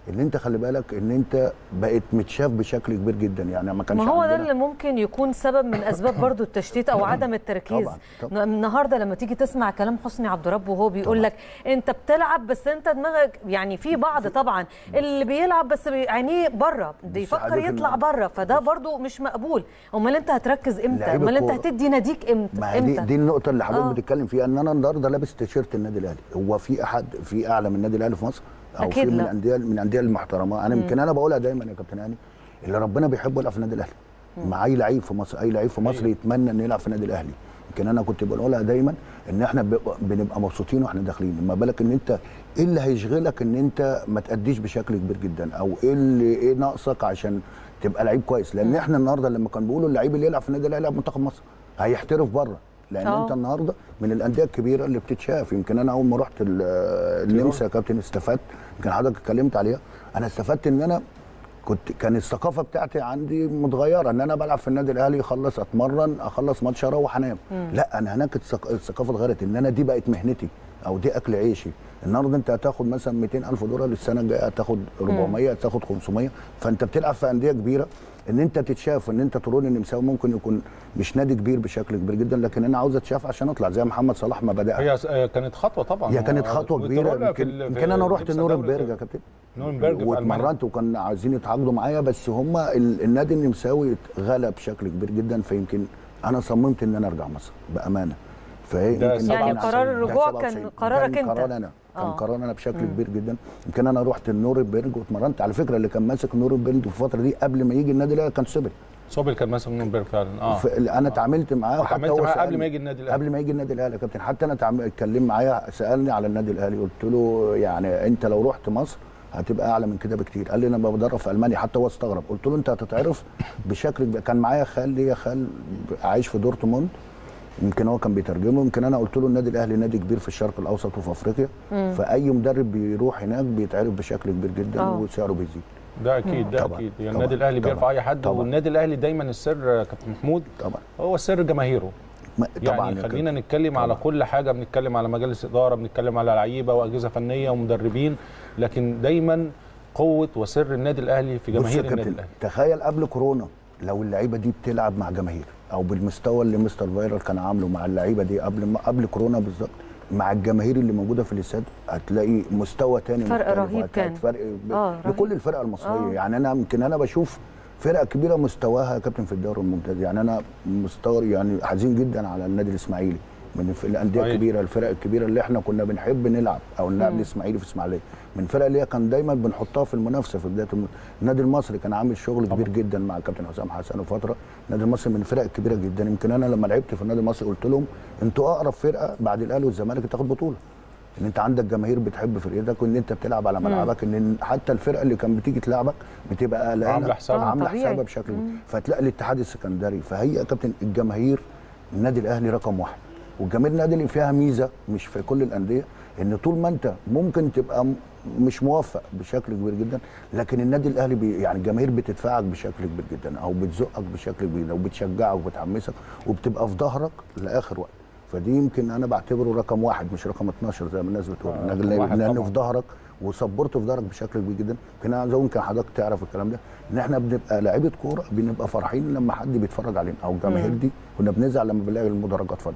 ان انت خلي بالك ان انت بقيت متشاف بشكل كبير جدا يعني ما كانش ما هو ده عندنا- اللي ممكن يكون سبب من اسباب برضو التشتيت او عدم التركيز طبعاً، طبعاً. النهارده لما تيجي تسمع كلام حسني عبد رب وهو بيقول طبعاً. لك انت بتلعب بس انت دماغك يعني في بعض طبعا اللي بيلعب بس بي- عينيه بره بيفكر حضرتك يطلع إن- بره فده برضو مش مقبول امال انت هتركز امتى لعيب امال انت الكورة. هتدي ناديك امتى ما هي دي, امتى دي النقطة اللي حضرتك آه. بتتكلم فيها ان انا النهارده لابس تيشيرت النادي الاهلي، هو في احد في اعلى من النادي الاهلي في مصر؟ او أكيد في من لا. الانديه من الانديه المحترمه، انا يمكن انا بقولها دايما يا كابتن هاني اللي ربنا بيحبه يلعب في النادي الاهلي. مع اي لعيب في مصر، اي لعيب في مصر أيوة. يتمنى انه يلعب في النادي الاهلي. يمكن انا كنت بقولها دايما ان احنا بنبقى- بنبقى مبسوطين واحنا داخلين، ما بالك ان انت ايه اللي هيشغلك ان انت ما تاديش بشكل كبير جدا او ايه اللي ايه ناقصك عشان تبقى لعيب كويس لان احنا النهارده لما كانوا بيقولوا اللعيب اللي يلعب في النادي الاهلي يلعب منتخب مصر هيحترف بره لان آه. انت النهارده من الانديه الكبيره اللي بتتشاف يمكن انا اول ما رحت ال- النمسا يا كابتن استفدت يمكن حضرتك اتكلمت عليها انا استفدت ان انا كنت كان الثقافه بتاعتي عندي متغيره ان انا بلعب في النادي الاهلي اخلص اتمرن اخلص ماتش اروح انام لا انا هناك الثق- الثقافه اتغيرت ان انا دي بقت مهنتي او دي اكل عيشي النهارده انت هتاخد مثلا 200 الف دولار السنه الجايه هتاخد 400 هتاخد 500 فانت بتلعب في انديه كبيره ان انت تتشاف ان انت ترون النمساوي ممكن يكون مش نادي كبير بشكل كبير جدا لكن انا عاوز اتشاف عشان اطلع زي محمد صلاح ما بدأ هي س- آه، كانت خطوه طبعا هي كانت خطوه كبيره وترولها في يمكن ال- في يمكن انا رحت لبس نورنبرج دوري- يا كابتن نورنبرج في ألمانيا. واتمرنت وكان عايزين يتعاقدوا معايا بس هم ال- النادي النمساوي اتغلى بشكل كبير جدا فيمكن انا صممت ان انا ارجع مصر بامانه فهي ده يمكن يعني كان قرار عشان- الرجوع ده كان 97. قرارك كان أنت. قرار انا كان آه. قرار انا بشكل كبير جدا يمكن انا رحت نورنبرج واتمرنت على فكره اللي كان ماسك نورنبرج في الفتره دي قبل ما يجي النادي الاهلي كان سوبل سوبل كان ماسك نورنبرج فعلا اه ف- انا اتعاملت معاه وحتى اتعاملت هو معاه قبل سألني- ما يجي النادي الأهلي. قبل ما يجي النادي الاهلي يا كابتن حتى انا اتعام- اتكلم معايا سالني على النادي الاهلي قلت له يعني انت لو رحت مصر هتبقى اعلى من كده بكتير قال لي انا بدرب في المانيا حتى هو استغرب قلت له انت هتتعرف بشكل كبير. كان معايا خال ليا خال عايش في دورتموند يمكن هو كان بيترجمه يمكن انا قلت له النادي الاهلي نادي كبير في الشرق الاوسط وفي افريقيا فاي مدرب بيروح هناك بيتعرف بشكل كبير جدا آه. وسعره بيزيد ده اكيد ده طبعاً، اكيد يعني طبعاً، النادي الاهلي طبعاً، بيرفع اي حد طبعاً. والنادي الاهلي دايما السر يا كابتن محمود طبعا هو السر جماهيره ما- طبعا يعني يا خلينا كابتن. نتكلم على كل حاجه بنتكلم على مجالس اداره بنتكلم على لعيبه واجهزه فنيه ومدربين لكن دايما قوه وسر النادي الاهلي في بص يا جماهير النادي كابتن الاهلي تخيل قبل كورونا لو اللعيبه دي بتلعب مع جماهير او بالمستوى اللي مستر فايرال كان عامله مع اللعيبه دي قبل ما قبل كورونا بالظبط مع الجماهير اللي موجوده في الاستاد هتلاقي مستوى تاني فرق مختلف رهيب وهتلاقي كان. فرق ب... آه، رهيب. لكل الفرق المصريه آه. يعني انا يمكن انا بشوف فرق كبيره مستواها يا كابتن في الدوري الممتاز يعني انا مستوى يعني حزين جدا على النادي الاسماعيلي من في الانديه صحيح. الكبيره الفرق الكبيره اللي احنا كنا بنحب نلعب او نلعب الاسماعيلي في اسماعيليه من الفرق اللي هي كان دايما بنحطها في المنافسه في بدايه الم... النادي المصري كان عامل شغل كبير جدا مع الكابتن حسام حسن وفتره النادي المصري من الفرق الكبيره جدا يمكن انا لما لعبت في النادي المصري قلت لهم انتوا اقرب فرقه بعد الاهلي والزمالك تاخد بطوله ان انت عندك جماهير بتحب فرقتك وان انت بتلعب على ملعبك ان حتى الفرقه اللي كانت بتيجي تلعبك بتبقى قلقانه عاملة حسابها. آه، عامله طبيعي. حسابها بشكل فتلاقي الاتحاد السكندري فهي يا كابتن الجماهير النادي الاهلي رقم واحد والجماهير النادي اللي فيها ميزه مش في كل الانديه ان طول ما انت ممكن تبقى م- مش موفق بشكل كبير جدا لكن النادي الاهلي بي يعني الجماهير بتدفعك بشكل كبير جدا او بتزقك بشكل كبير او بتشجعك وبتحمسك وبتبقى في ظهرك لاخر وقت فدي يمكن انا بعتبره رقم واحد مش رقم 12 زي ما الناس بتقول آه، لأن- رقم واحد لانه طبعاً. في ظهرك وصبرته في ظهرك بشكل كبير جدا يمكن انا زي ما يمكن حضرتك تعرف الكلام ده ان احنا بنبقى لعيبه كوره بنبقى فرحين لما حد بيتفرج علينا او الجماهير دي كنا بنزعل لما بنلاقي المدرجات فاضيه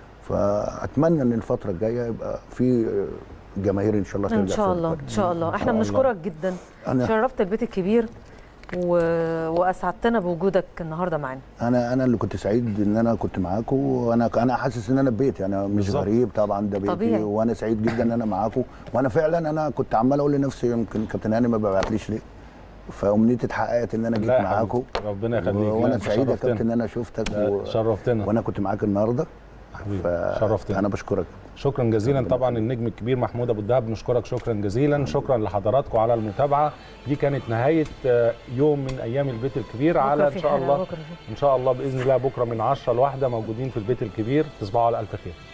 فاتمنى ان الفتره الجايه يبقى في جماهير ان شاء الله ان ترجع شاء في الله الفريق. ان شاء الله احنا إن شاء الله. بنشكرك جدا أنا- شرفت البيت الكبير و... واسعدتنا بوجودك النهارده معانا انا انا اللي كنت سعيد ان انا كنت معاكم وانا انا حاسس ان انا في بيتي انا مش بالظبط. غريب طبعا ده بيتي طبيعي. وانا سعيد جدا ان انا معاكم وانا فعلا انا كنت عمال اقول لنفسي يمكن كابتن هاني ما ببعتليش ليه فامنيتي اتحققت ان انا جيت لا يا معاكم حبيبي، ربنا يخليك و- لا، وانا أنت سعيد يا شرفتنا. كابتن ان انا شفتك لا، و... شرفتنا وانا كنت معاك النهارده حبيبي، ف- شرفتنا. انا بشكرك شكرا جزيلا طبعا النجم الكبير محمود ابو الدهب نشكرك شكرا جزيلا شكرا لحضراتكم على المتابعه دي كانت نهايه آه، يوم من ايام البيت الكبير على بكرة ان في شاء حلقة، الله بكرة في- ان شاء الله باذن الله بكره من 10 لواحده موجودين في البيت الكبير تصبحوا على الف خير